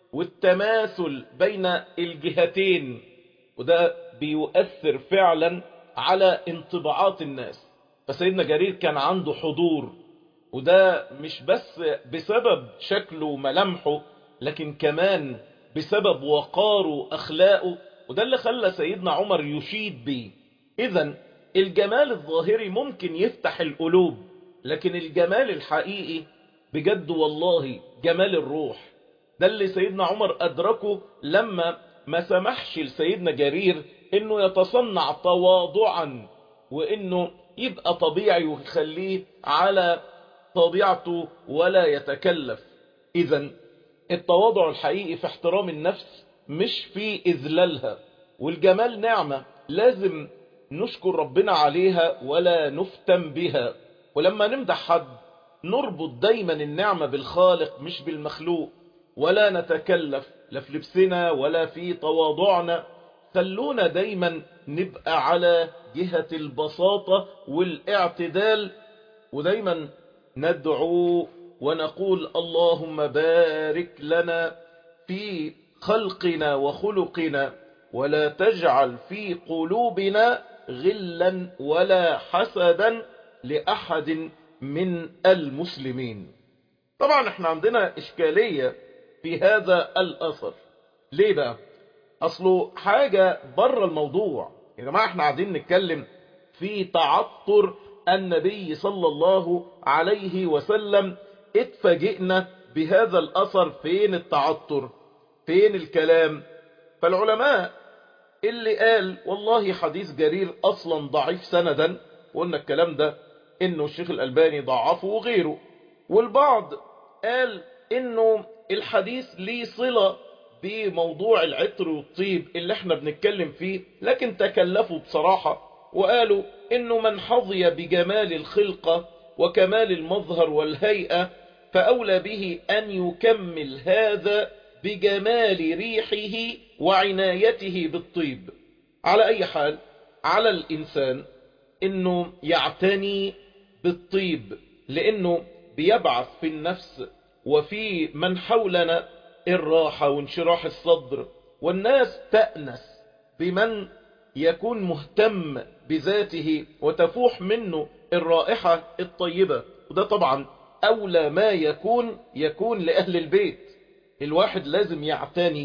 والتماثل بين الجهتين وده بيؤثر فعلا على انطباعات الناس فسيدنا جرير كان عنده حضور وده مش بس بسبب شكله وملامحه لكن كمان بسبب وقاره واخلاقه وده اللي خلى سيدنا عمر يشيد بيه اذا الجمال الظاهري ممكن يفتح القلوب لكن الجمال الحقيقي بجد والله جمال الروح ده اللي سيدنا عمر أدركه لما ما سمحش لسيدنا جرير انه يتصنع تواضعا وانه يبقى طبيعي ويخليه على طبيعته ولا يتكلف اذا التواضع الحقيقي في احترام النفس مش في اذلالها والجمال نعمة لازم نشكر ربنا عليها ولا نفتن بها ولما نمدح حد نربط دايما النعمة بالخالق مش بالمخلوق ولا نتكلف لا في لبسنا ولا في تواضعنا خلونا دايما نبقى على جهة البساطة والاعتدال ودايما ندعو ونقول اللهم بارك لنا في خلقنا وخلقنا ولا تجعل في قلوبنا غلا ولا حسدا لأحد من المسلمين طبعا احنا عندنا اشكالية في هذا الاثر ليه بقى اصله حاجة بره الموضوع يا جماعة احنا قاعدين نتكلم في تعطر النبي صلى الله عليه وسلم اتفاجئنا بهذا الاثر فين التعطر فين الكلام فالعلماء اللي قال والله حديث جرير اصلا ضعيف سندا وقلنا الكلام ده انه الشيخ الالباني ضعفه وغيره والبعض قال انه الحديث ليه صلة بموضوع العطر والطيب اللي احنا بنتكلم فيه لكن تكلفوا بصراحة وقالوا انه من حظي بجمال الخلقة وكمال المظهر والهيئة فأولى به أن يكمل هذا بجمال ريحه وعنايته بالطيب على أي حال على الإنسان أنه يعتني بالطيب لأنه بيبعث في النفس وفي من حولنا الراحة وانشراح الصدر والناس تأنس بمن يكون مهتم بذاته وتفوح منه الرائحة الطيبة وده طبعا أولى ما يكون يكون لأهل البيت الواحد لازم يعتني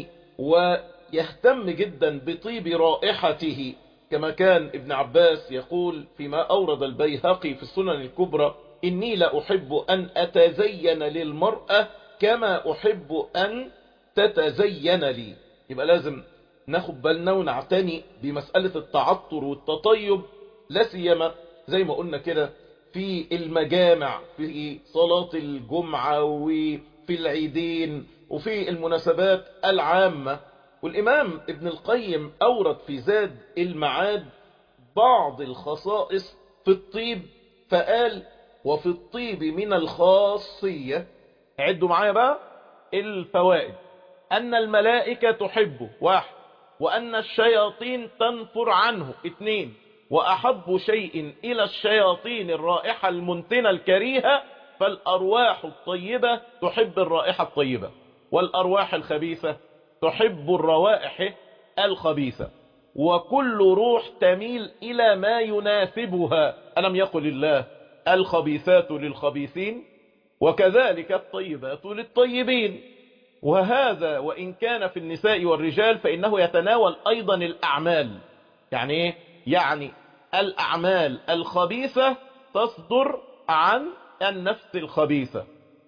ويهتم جدا بطيب رائحته كما كان ابن عباس يقول فيما أورد البيهقي في السنن الكبرى إني لا أحب أن أتزين للمرأة كما أحب أن تتزين لي يبقى لازم ناخد بالنا ونعتني بمسألة التعطر والتطيب لا سيما زي ما قلنا كده في المجامع في صلاة الجمعة وفي العيدين وفي المناسبات العامة والإمام ابن القيم أورد في زاد المعاد بعض الخصائص في الطيب فقال وفي الطيب من الخاصية عدوا معايا بقى الفوائد أن الملائكة تحبه واحد وأن الشياطين تنفر عنه اثنين وأحب شيء إلى الشياطين الرائحة المنتنة الكريهة فالأرواح الطيبة تحب الرائحة الطيبة والأرواح الخبيثة تحب الروائح الخبيثة وكل روح تميل إلى ما يناسبها ألم يقل الله الخبيثات للخبيثين وكذلك الطيبات للطيبين وهذا وإن كان في النساء والرجال فإنه يتناول أيضا الأعمال يعني إيه؟ يعني الأعمال الخبيثة تصدر عن النفس الخبيثة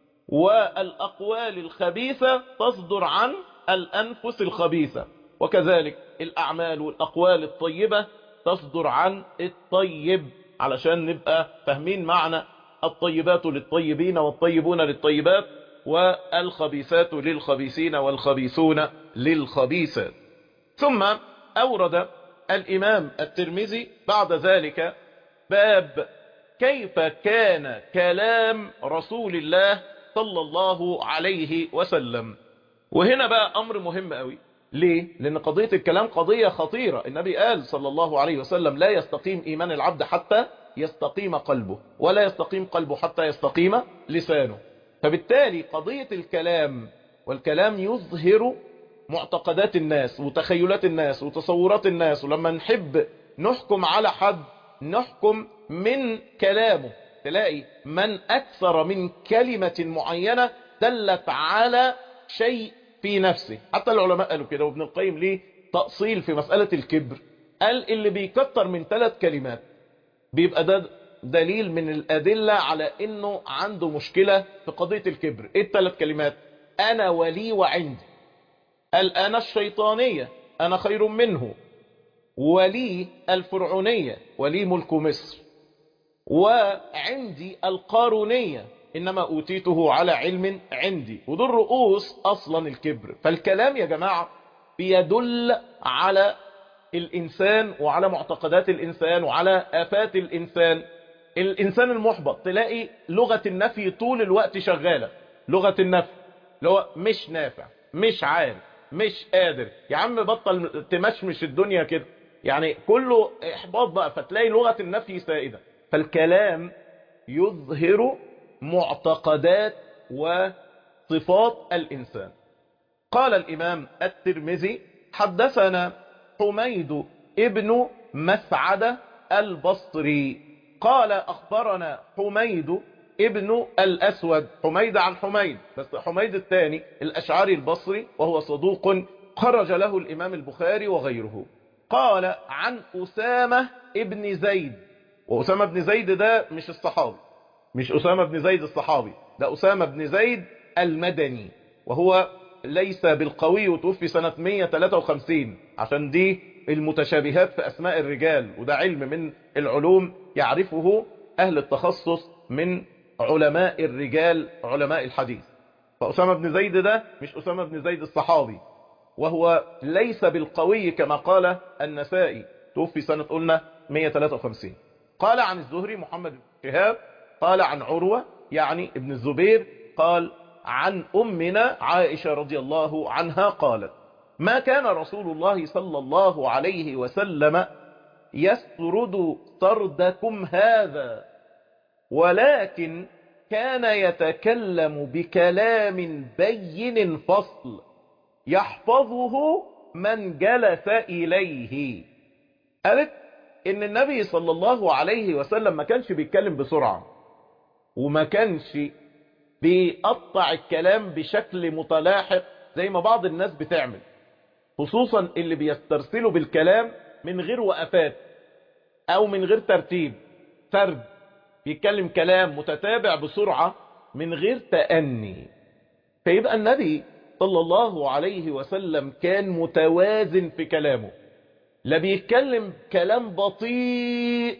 والأقوال الخبيثة تصدر عن الأنفس الخبيثة وكذلك الأعمال والأقوال الطيبة تصدر عن الطيب علشان نبقى فاهمين معنى الطيبات للطيبين والطيبون للطيبات والخبيثات للخبيثين والخبيثون للخبيثات ثم أورد الإمام الترمذي بعد ذلك باب كيف كان كلام رسول الله صلى الله عليه وسلم وهنا بقى أمر مهم قوي ليه؟ لأن قضية الكلام قضية خطيرة النبي قال صلى الله عليه وسلم لا يستقيم إيمان العبد حتى يستقيم قلبه ولا يستقيم قلبه حتى يستقيم لسانه فبالتالي قضية الكلام والكلام يظهر معتقدات الناس وتخيلات الناس وتصورات الناس ولما نحب نحكم على حد نحكم من كلامه تلاقي من أكثر من كلمة معينة دلت على شيء في نفسه حتى العلماء قالوا كده وابن القيم ليه تأصيل في مسألة الكبر قال اللي بيكتر من ثلاث كلمات بيبقى ده دليل من الأدلة على انه عنده مشكلة في قضية الكبر ايه الثلاث كلمات انا ولي وعندي قال انا الشيطانية انا خير منه ولي الفرعونية ولي ملك مصر وعندي القارونية إنما أوتيته على علم عندي ودول رؤوس أصلا الكبر فالكلام يا جماعة بيدل على الإنسان وعلى معتقدات الإنسان وعلى آفات الإنسان الإنسان المحبط تلاقي لغة النفي طول الوقت شغالة لغة النفي اللي هو مش نافع مش عارف مش قادر يا عم بطل تمشمش الدنيا كده يعني كله إحباط بقى فتلاقي لغة النفي سائدة فالكلام يظهر معتقدات وصفات الإنسان قال الإمام الترمذي حدثنا حميد ابن مسعد البصري قال أخبرنا حميد ابن الأسود حميد عن حميد بس حميد الثاني الأشعري البصري وهو صدوق خرج له الإمام البخاري وغيره قال عن أسامة ابن زيد وأسامة بن زيد ده مش الصحابي مش أسامة بن زيد الصحابي ده أسامة بن زيد المدني وهو ليس بالقوي وتوفي سنة 153 عشان دي المتشابهات في أسماء الرجال وده علم من العلوم يعرفه أهل التخصص من علماء الرجال علماء الحديث فأسامة بن زيد ده مش أسامة بن زيد الصحابي وهو ليس بالقوي كما قال النسائي توفي سنة قلنا 153 قال عن الزهري محمد بن شهاب قال عن عروة يعني ابن الزبير قال عن أمنا عائشة رضي الله عنها قالت ما كان رسول الله صلى الله عليه وسلم يسرد سردكم هذا ولكن كان يتكلم بكلام بين فصل يحفظه من جلس إليه قالت إن النبي صلى الله عليه وسلم ما كانش بيتكلم بسرعة وما كانش بيقطع الكلام بشكل متلاحق زي ما بعض الناس بتعمل خصوصا اللي بيسترسلوا بالكلام من غير وقفات او من غير ترتيب سرد بيتكلم كلام متتابع بسرعة من غير تأني فيبقى النبي صلى الله عليه وسلم كان متوازن في كلامه لا بيتكلم كلام بطيء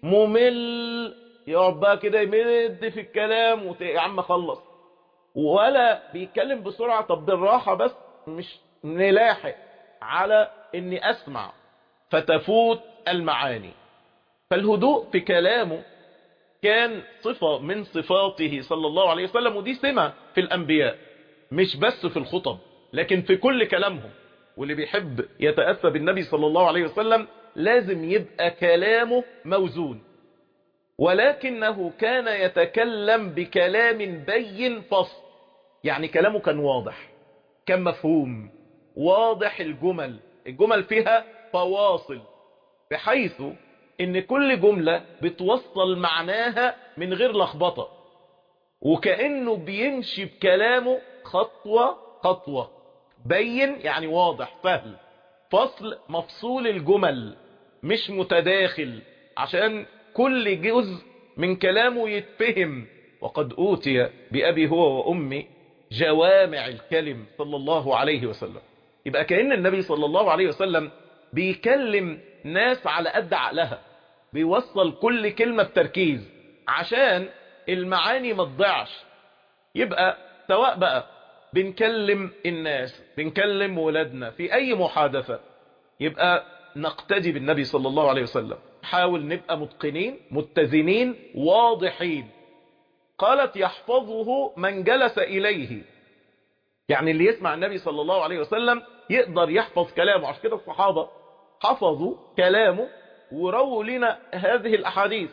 ممل يقعد بقى كده يمد في الكلام وت... يا عم خلص ولا بيتكلم بسرعة طب بالراحة بس مش نلاحق على اني اسمع فتفوت المعاني فالهدوء في كلامه كان صفة من صفاته صلى الله عليه وسلم ودي سمة في الأنبياء مش بس في الخطب لكن في كل كلامهم واللي بيحب يتأسى بالنبي صلى الله عليه وسلم لازم يبقى كلامه موزون ولكنه كان يتكلم بكلام بين فصل يعني كلامه كان واضح كان مفهوم واضح الجمل الجمل فيها فواصل بحيث ان كل جملة بتوصل معناها من غير لخبطة وكأنه بيمشي بكلامه خطوة خطوة بين يعني واضح سهل فصل مفصول الجمل مش متداخل عشان كل جزء من كلامه يتفهم وقد أوتي بأبي هو وأمي جوامع الكلم صلى الله عليه وسلم يبقى كأن النبي صلى الله عليه وسلم بيكلم ناس على قد عقلها بيوصل كل كلمة بتركيز عشان المعاني ما تضيعش يبقى سواء بقى بنكلم الناس بنكلم ولادنا في أي محادثة يبقى نقتدي بالنبي صلى الله عليه وسلم حاول نبقى متقنين متزنين واضحين قالت يحفظه من جلس إليه يعني اللي يسمع النبي صلى الله عليه وسلم يقدر يحفظ كلامه عشان كده الصحابة حفظوا كلامه ورووا لنا هذه الأحاديث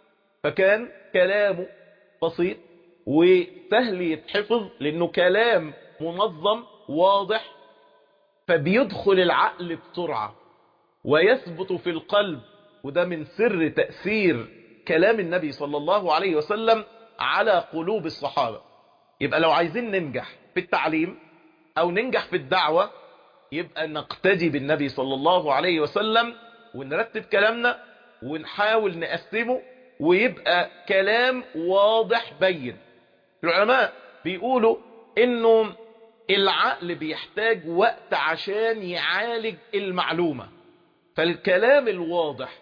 فكان كلامه بسيط وسهل يتحفظ لأنه كلام منظم واضح فبيدخل العقل بسرعة ويثبت في القلب وده من سر تأثير كلام النبي صلى الله عليه وسلم على قلوب الصحابة يبقى لو عايزين ننجح في التعليم أو ننجح في الدعوة يبقى نقتدي بالنبي صلى الله عليه وسلم ونرتب كلامنا ونحاول نقسمه ويبقى كلام واضح بين العلماء بيقولوا انه العقل بيحتاج وقت عشان يعالج المعلومة فالكلام الواضح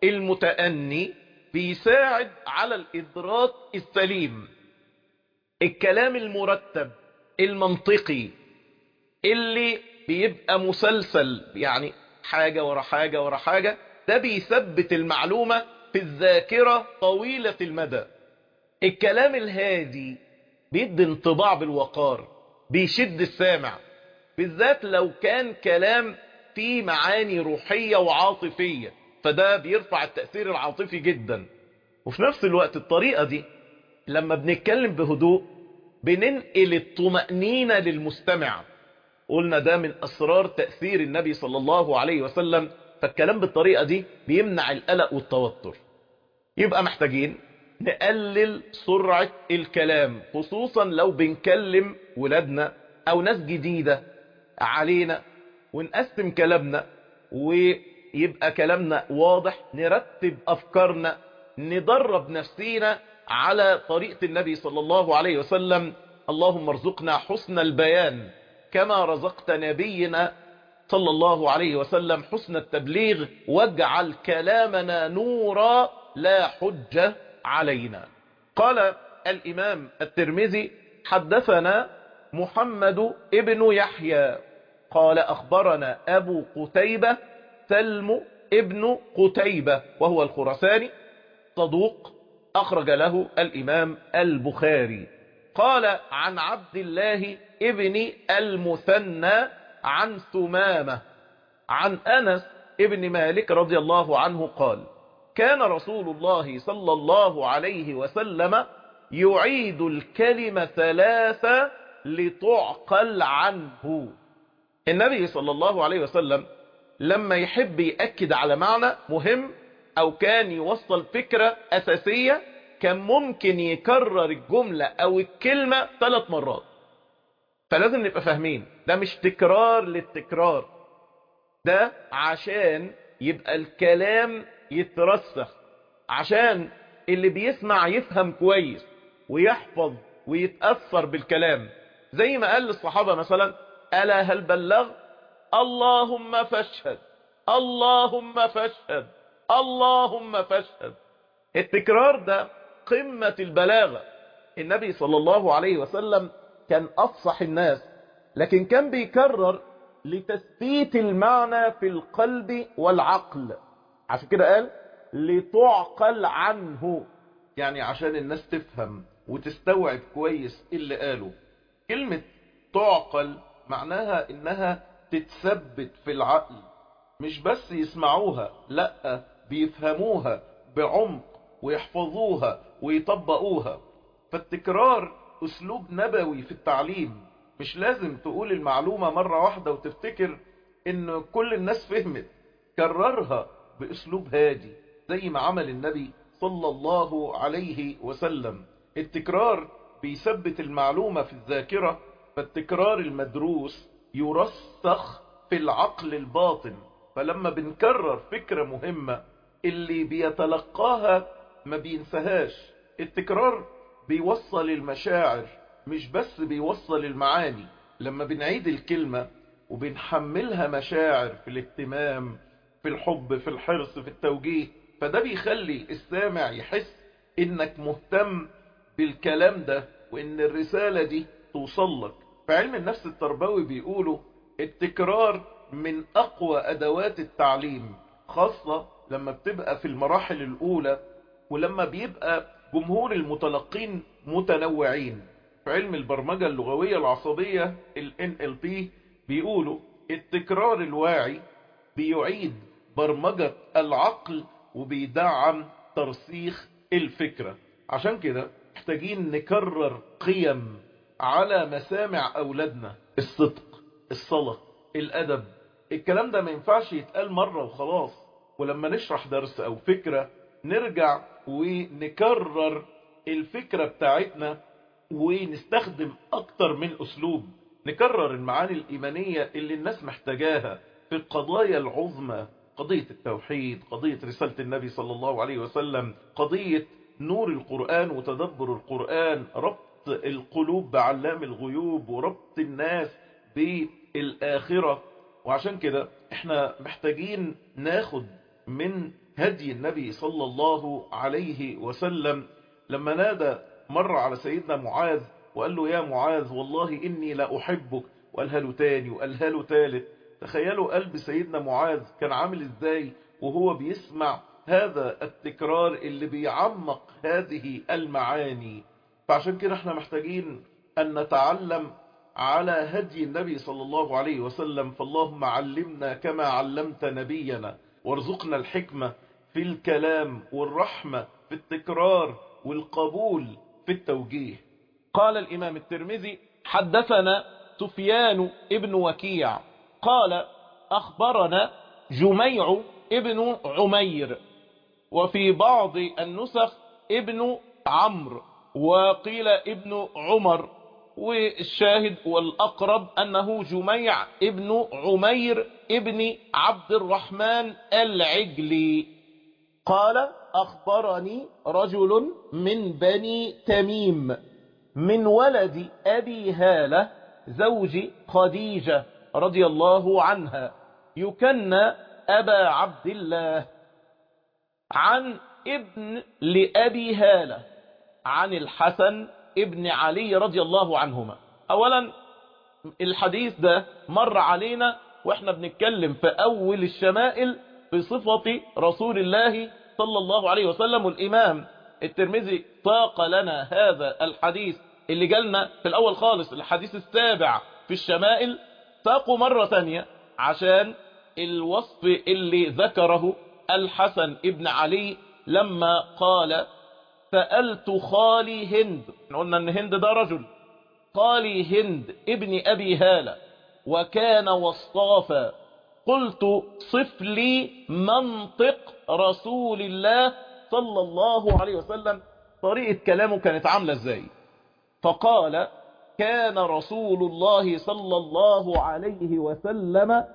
المتأني بيساعد على الإدراك السليم الكلام المرتب المنطقي اللي بيبقى مسلسل يعني حاجة ورا حاجة ورا حاجة ده بيثبت المعلومة في الذاكرة طويلة المدى الكلام الهادي بيدي انطباع بالوقار بيشد السامع بالذات لو كان كلام فيه معاني روحية وعاطفية فده بيرفع التأثير العاطفي جدا وفي نفس الوقت الطريقة دي لما بنتكلم بهدوء بننقل الطمأنينة للمستمع قلنا ده من أسرار تأثير النبي صلى الله عليه وسلم فالكلام بالطريقة دي بيمنع القلق والتوتر يبقى محتاجين نقلل سرعة الكلام خصوصا لو بنكلم ولادنا او ناس جديدة علينا ونقسم كلامنا ويبقى كلامنا واضح نرتب افكارنا ندرب نفسينا على طريقة النبي صلى الله عليه وسلم اللهم ارزقنا حسن البيان كما رزقت نبينا صلى الله عليه وسلم حسن التبليغ واجعل كلامنا نورا لا حجة علينا قال الإمام الترمذي حدثنا محمد ابن يحيى قال أخبرنا أبو قتيبة سلم ابن قتيبة وهو الخرساني صدوق أخرج له الإمام البخاري قال عن عبد الله ابن المثنى عن ثمامة عن أنس ابن مالك رضي الله عنه قال كان رسول الله صلى الله عليه وسلم يعيد الكلمة ثلاثة لتعقل عنه النبي صلى الله عليه وسلم لما يحب يأكد على معنى مهم أو كان يوصل فكرة أساسية كان ممكن يكرر الجملة أو الكلمة ثلاث مرات فلازم نبقى فاهمين ده مش تكرار للتكرار ده عشان يبقى الكلام يترسخ عشان اللي بيسمع يفهم كويس ويحفظ ويتأثر بالكلام زي ما قال للصحابة مثلا ألا هل بلغ اللهم فاشهد اللهم فاشهد اللهم فاشهد التكرار ده قمة البلاغة النبي صلى الله عليه وسلم كان أفصح الناس لكن كان بيكرر لتثبيت المعنى في القلب والعقل عشان كده قال لتعقل عنه يعني عشان الناس تفهم وتستوعب كويس اللي قاله كلمة تعقل معناها انها تتثبت في العقل مش بس يسمعوها لا بيفهموها بعمق ويحفظوها ويطبقوها فالتكرار اسلوب نبوي في التعليم مش لازم تقول المعلومة مرة واحدة وتفتكر ان كل الناس فهمت كررها باسلوب هادي زي ما عمل النبي صلى الله عليه وسلم التكرار بيثبت المعلومة في الذاكرة فالتكرار المدروس يرسخ في العقل الباطن فلما بنكرر فكرة مهمة اللي بيتلقاها ما بينساهاش التكرار بيوصل المشاعر مش بس بيوصل المعاني لما بنعيد الكلمة وبنحملها مشاعر في الاهتمام في الحب في الحرص في التوجيه فده بيخلي السامع يحس انك مهتم بالكلام ده وان الرسالة دي توصل لك في علم النفس التربوي بيقولوا التكرار من اقوى ادوات التعليم خاصة لما بتبقى في المراحل الاولى ولما بيبقى جمهور المتلقين متنوعين في علم البرمجة اللغوية العصبية ال NLP بيقولوا التكرار الواعي بيعيد برمجة العقل وبيدعم ترسيخ الفكرة عشان كده محتاجين نكرر قيم على مسامع أولادنا الصدق الصلاة الأدب الكلام ده ما ينفعش يتقال مرة وخلاص ولما نشرح درس أو فكرة نرجع ونكرر الفكرة بتاعتنا ونستخدم أكتر من أسلوب نكرر المعاني الإيمانية اللي الناس محتاجاها في القضايا العظمى قضية التوحيد قضية رسالة النبي صلى الله عليه وسلم قضية نور القرآن وتدبر القرآن ربط القلوب بعلام الغيوب وربط الناس بالآخرة وعشان كده احنا محتاجين ناخد من هدي النبي صلى الله عليه وسلم لما نادى مر على سيدنا معاذ وقال له يا معاذ والله إني لا أحبك وقالها له تاني وقالها له تالت تخيلوا قلب سيدنا معاذ كان عامل ازاي وهو بيسمع هذا التكرار اللي بيعمق هذه المعاني فعشان كده احنا محتاجين أن نتعلم على هدي النبي صلى الله عليه وسلم فاللهم علمنا كما علمت نبينا وارزقنا الحكمة في الكلام والرحمة في التكرار والقبول في التوجيه قال الإمام الترمذي حدثنا سفيان ابن وكيع قال أخبرنا جميع ابن عمير وفي بعض النسخ ابن عمرو وقيل ابن عمر والشاهد والأقرب أنه جميع ابن عمير ابن عبد الرحمن العجلي قال أخبرني رجل من بني تميم من ولد أبي هالة زوج خديجة رضي الله عنها يكنى أبا عبد الله عن ابن لأبي هالة عن الحسن ابن علي رضي الله عنهما أولا الحديث ده مر علينا واحنا بنتكلم في أول الشمائل بصفة رسول الله صلى الله عليه وسلم والإمام الترمذي طاق لنا هذا الحديث اللي جالنا في الأول خالص الحديث السابع في الشمائل ساقوا مرة ثانية عشان الوصف اللي ذكره الحسن ابن علي لما قال سألت خالي هند قلنا ان هند ده رجل خالي هند ابن أبي هالة وكان وصافا قلت صف لي منطق رسول الله صلى الله عليه وسلم طريقة كلامه كانت عاملة ازاي فقال كان رسول الله صلى الله عليه وسلم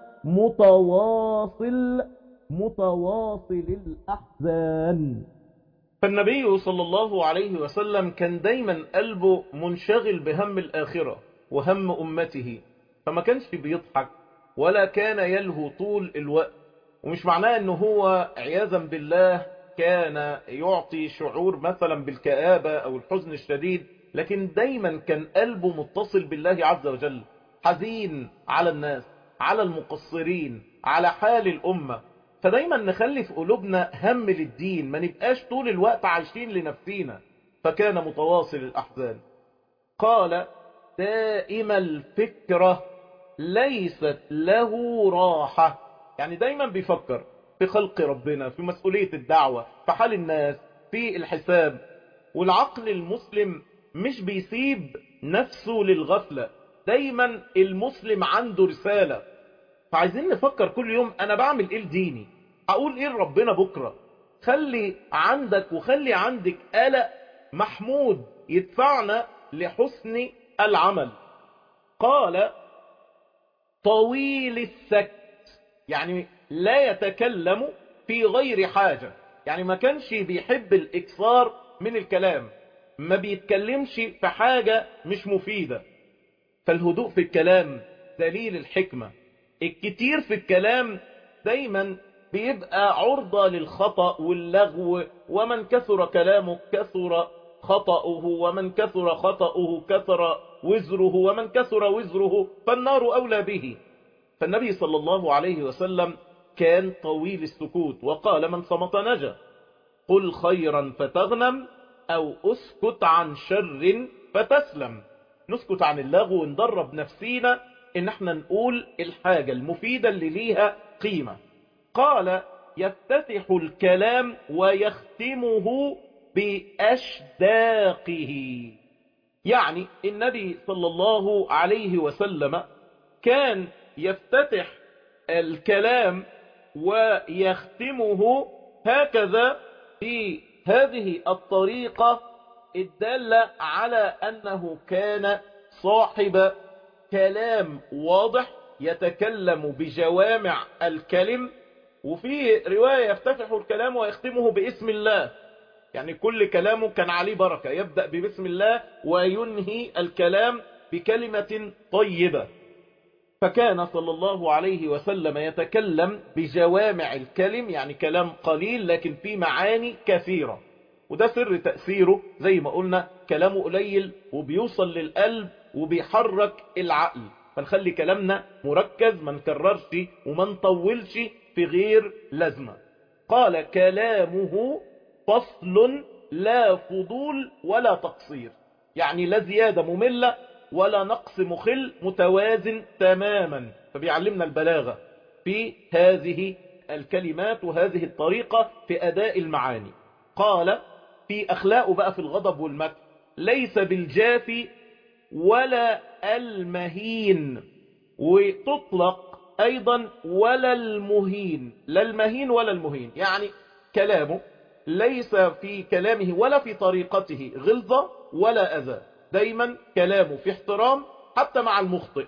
متواصل متواصل الأحزان فالنبي صلى الله عليه وسلم كان دايما قلبه منشغل بهم الآخرة وهم أمته فما كانش بيضحك ولا كان يلهو طول الوقت ومش معناه انه هو عياذا بالله كان يعطي شعور مثلا بالكآبة او الحزن الشديد لكن دايما كان قلبه متصل بالله عز وجل حزين على الناس على المقصرين على حال الأمة فدايما نخلي في قلوبنا هم للدين ما نبقاش طول الوقت عايشين لنفسينا فكان متواصل الأحزان قال دائم الفكرة ليست له راحة يعني دايما بيفكر في خلق ربنا في مسؤولية الدعوة في حال الناس في الحساب والعقل المسلم مش بيسيب نفسه للغفلة دايما المسلم عنده رسالة فعايزين نفكر كل يوم انا بعمل ايه لديني هقول ايه لربنا بكرة خلي عندك وخلي عندك قلق محمود يدفعنا لحسن العمل قال طويل السكت يعني لا يتكلم في غير حاجة يعني ما كانش بيحب الاكثار من الكلام ما بيتكلمش في حاجة مش مفيدة فالهدوء في الكلام دليل الحكمة الكتير في الكلام دايما بيبقى عرضة للخطأ واللغو ومن كثر كلامه كثر خطأه ومن كثر خطأه كثر وزره ومن كثر وزره فالنار أولى به فالنبي صلى الله عليه وسلم كان طويل السكوت وقال من صمت نجا قل خيرا فتغنم أو أسكت عن شر فتسلم نسكت عن اللغو وندرب نفسينا ان احنا نقول الحاجة المفيدة اللي ليها قيمة قال يفتتح الكلام ويختمه بأشداقه يعني النبي صلى الله عليه وسلم كان يفتتح الكلام ويختمه هكذا في هذه الطريقة الدالة على أنه كان صاحب كلام واضح يتكلم بجوامع الكلم وفي رواية يفتتح الكلام ويختمه باسم الله يعني كل كلامه كان عليه بركة يبدأ ببسم الله وينهي الكلام بكلمة طيبة فكان صلى الله عليه وسلم يتكلم بجوامع الكلم يعني كلام قليل لكن فيه معاني كثيرة وده سر تأثيره زي ما قلنا كلامه قليل وبيوصل للقلب وبيحرك العقل فنخلي كلامنا مركز ما نكررش وما نطولش في غير لازمة قال كلامه فصل لا فضول ولا تقصير يعني لا زيادة مملة ولا نقص مخل متوازن تماما فبيعلمنا البلاغة في هذه الكلمات وهذه الطريقة في أداء المعاني قال في أخلاقه بقى في الغضب والمكر ليس بالجافي ولا المهين وتطلق أيضا ولا المهين لا المهين ولا المهين يعني كلامه ليس في كلامه ولا في طريقته غلظة ولا أذى دايما كلامه في احترام حتى مع المخطئ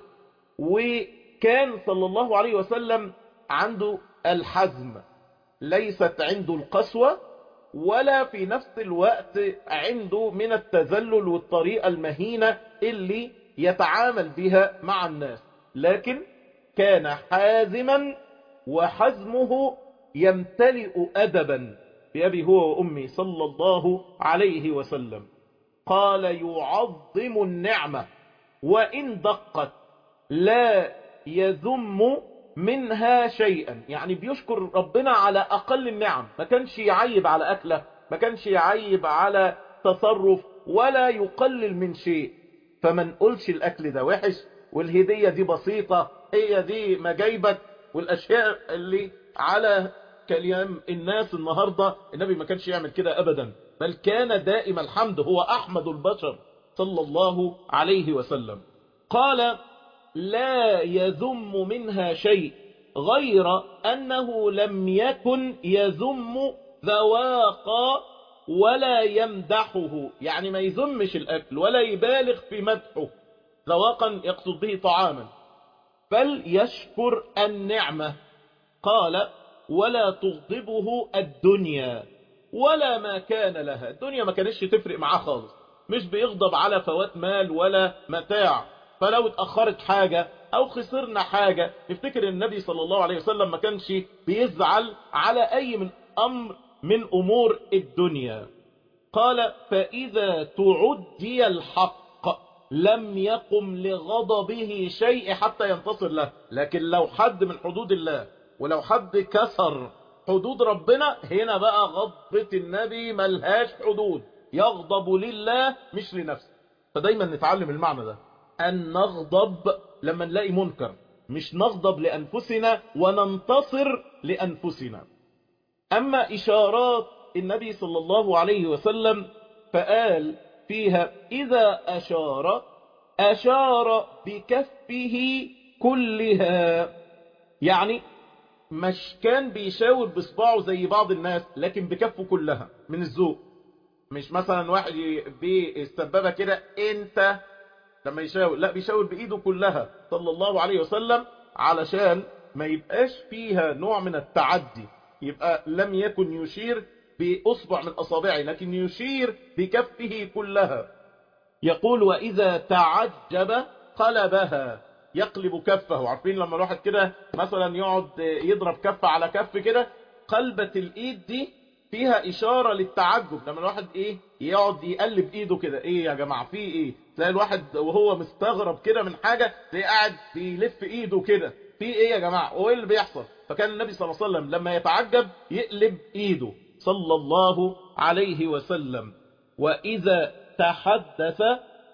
وكان صلى الله عليه وسلم عنده الحزم ليست عنده القسوة ولا في نفس الوقت عنده من التذلل والطريقة المهينة اللي يتعامل بها مع الناس لكن كان حازما وحزمه يمتلئ أدبا بأبي هو وأمي صلى الله عليه وسلم قال يعظم النعمة وإن دقت لا يذم منها شيئا يعني بيشكر ربنا على أقل النعم ما كانش يعيب على أكله ما كانش يعيب على تصرف ولا يقلل من شيء فما نقولش الأكل ده وحش والهدية دي بسيطة هي دي مجايبك والأشياء اللي على كلام الناس النهاردة النبي ما كانش يعمل كده أبدا بل كان دائم الحمد هو أحمد البشر صلى الله عليه وسلم قال لا يذم منها شيء غير أنه لم يكن يذم ذواقا ولا يمدحه يعني ما يذمش الأكل ولا يبالغ في مدحه ذواقا يقصد به طعاما بل يشكر النعمة قال ولا تغضبه الدنيا ولا ما كان لها الدنيا ما كانش تفرق معاه خالص مش بيغضب على فوات مال ولا متاع فلو اتأخرت حاجة او خسرنا حاجة نفتكر النبي صلى الله عليه وسلم ما كانش بيزعل على اي من امر من امور الدنيا قال فاذا تعدي الحق لم يقم لغضبه شيء حتى ينتصر له لكن لو حد من حدود الله ولو حد كسر حدود ربنا هنا بقى غضبة النبي ملهاش حدود يغضب لله مش لنفسه فدايما نتعلم المعنى ده أن نغضب لما نلاقي منكر مش نغضب لأنفسنا وننتصر لأنفسنا أما إشارات النبي صلى الله عليه وسلم فقال فيها إذا أشار أشار بكفه كلها يعني مش كان بيشاور بصباعه زي بعض الناس لكن بكفه كلها من الذوق مش مثلا واحد بالسبابة كده انت لما يشاور لا بيشاور بإيده كلها صلى الله عليه وسلم علشان ما يبقاش فيها نوع من التعدي يبقى لم يكن يشير بأصبع من أصابعه لكن يشير بكفه كلها يقول وإذا تعجب قلبها يقلب كفه عارفين لما الواحد كده مثلا يقعد يضرب كف على كف كده قلبة الإيد دي فيها إشارة للتعجب لما الواحد إيه يقعد يقلب إيده كده إيه يا جماعة في إيه تلاقي الواحد وهو مستغرب كده من حاجة تلاقيه قاعد بيلف إيده كده في إيه يا جماعة وإيه اللي بيحصل فكان النبي صلى الله عليه وسلم لما يتعجب يقلب إيده صلى الله عليه وسلم وإذا تحدث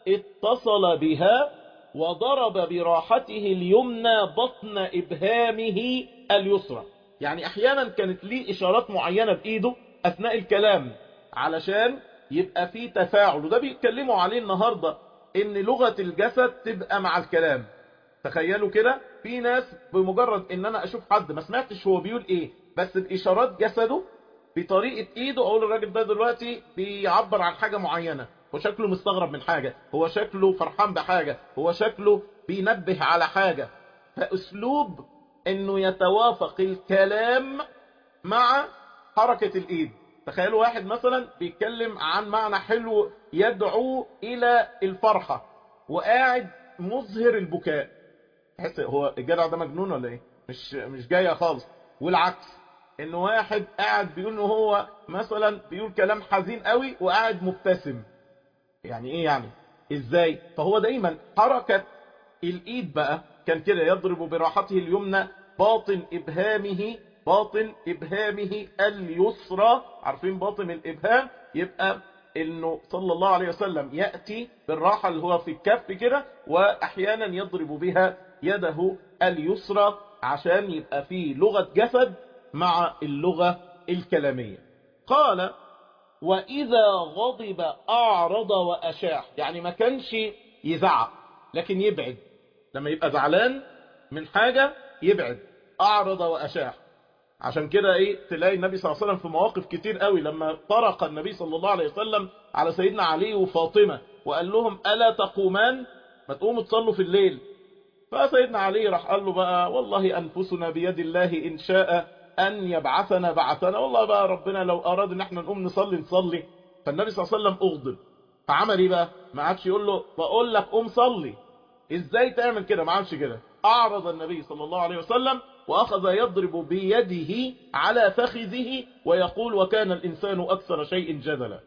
اتصل بها وضرب براحته اليمنى بطن إبهامه اليسرى يعني أحيانا كانت ليه إشارات معينة بإيده أثناء الكلام علشان يبقى في تفاعل وده بيتكلموا عليه النهاردة إن لغة الجسد تبقى مع الكلام تخيلوا كده في ناس بمجرد إن أنا أشوف حد ما سمعتش هو بيقول إيه بس بإشارات جسده بطريقة إيده أقول الراجل ده دلوقتي بيعبر عن حاجة معينة هو شكله مستغرب من حاجة هو شكله فرحان بحاجة هو شكله بينبه على حاجة فأسلوب انه يتوافق الكلام مع حركة الايد تخيلوا واحد مثلا بيتكلم عن معنى حلو يدعو الى الفرحة وقاعد مظهر البكاء تحس هو الجدع ده مجنون ولا ايه مش مش جايه خالص والعكس ان واحد قاعد بيقول ان هو مثلا بيقول كلام حزين قوي وقاعد مبتسم يعني ايه يعني ازاي فهو دايما حركة الايد بقى كان كده يضرب براحته اليمنى باطن ابهامه باطن ابهامه اليسرى عارفين باطن الابهام يبقى انه صلى الله عليه وسلم يأتي بالراحة اللي هو في الكف كده واحيانا يضرب بها يده اليسرى عشان يبقى فيه لغة جسد مع اللغة الكلامية قال وإذا غضب أعرض وأشاح يعني ما كانش يزعق لكن يبعد لما يبقى زعلان من حاجة يبعد أعرض وأشاح عشان كده ايه تلاقي النبي صلى الله عليه وسلم في مواقف كتير قوي لما طرق النبي صلى الله عليه وسلم على سيدنا علي وفاطمة وقال لهم ألا تقومان ما تقوموا تصلوا في الليل فسيدنا علي راح قال له بقى والله أنفسنا بيد الله إن شاء أن يبعثنا بعثنا والله بقى ربنا لو أراد إن احنا نقوم نصلي نصلي فالنبي صلى الله عليه وسلم أغضب فعمل ايه بقى ما عادش يقول له بقول لك قوم صلي ازاي تعمل كده ما عادش كده أعرض النبي صلى الله عليه وسلم وأخذ يضرب بيده على فخذه ويقول وكان الإنسان أكثر شيء جدلا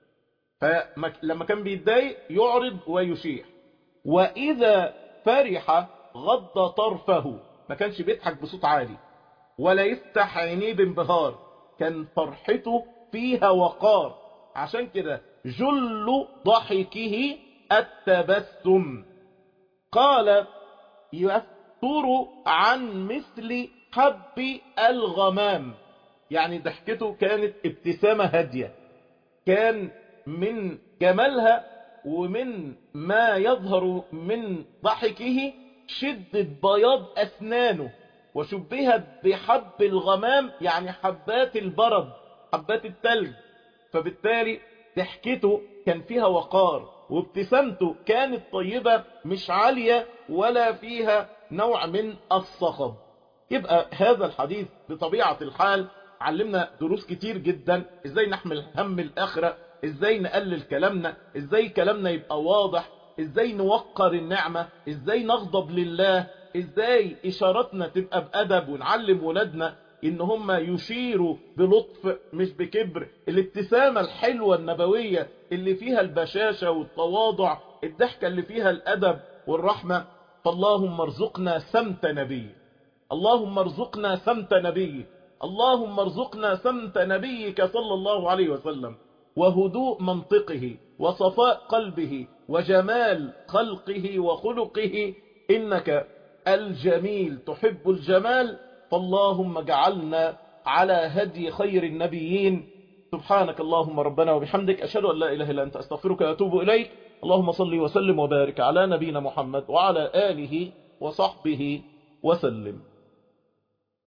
فلما كان بيتضايق يعرض ويشيح وإذا فرح غض طرفه ما كانش بيضحك بصوت عالي ولا يفتح عينيه بانبهار كان فرحته فيها وقار عشان كده جل ضحكه التبسم قال يفتر عن مثل حب الغمام يعني ضحكته كانت ابتسامة هادية كان من جمالها ومن ما يظهر من ضحكه شدة بياض أسنانه وشبهت بحب الغمام يعني حبات البرد حبات التلج فبالتالي ضحكته كان فيها وقار وابتسامته كانت طيبة مش عالية ولا فيها نوع من الصخب يبقى هذا الحديث بطبيعة الحال علمنا دروس كتير جدا ازاي نحمل هم الآخرة ازاي نقلل كلامنا ازاي كلامنا يبقى واضح ازاي نوقر النعمة ازاي نغضب لله ازاي اشارتنا تبقى بأدب ونعلم ولادنا ان هم يشيروا بلطف مش بكبر الابتسامة الحلوة النبوية اللي فيها البشاشة والتواضع الضحكة اللي فيها الأدب والرحمة فاللهم ارزقنا سمت نبي اللهم ارزقنا سمت نبي اللهم ارزقنا سمت نبيك صلى الله عليه وسلم وهدوء منطقه وصفاء قلبه وجمال خلقه وخلقه إنك الجميل تحب الجمال فاللهم اجعلنا على هدي خير النبيين سبحانك اللهم ربنا وبحمدك أشهد أن لا إله إلا أنت أستغفرك وأتوب إليك اللهم صل وسلم وبارك على نبينا محمد وعلى آله وصحبه وسلم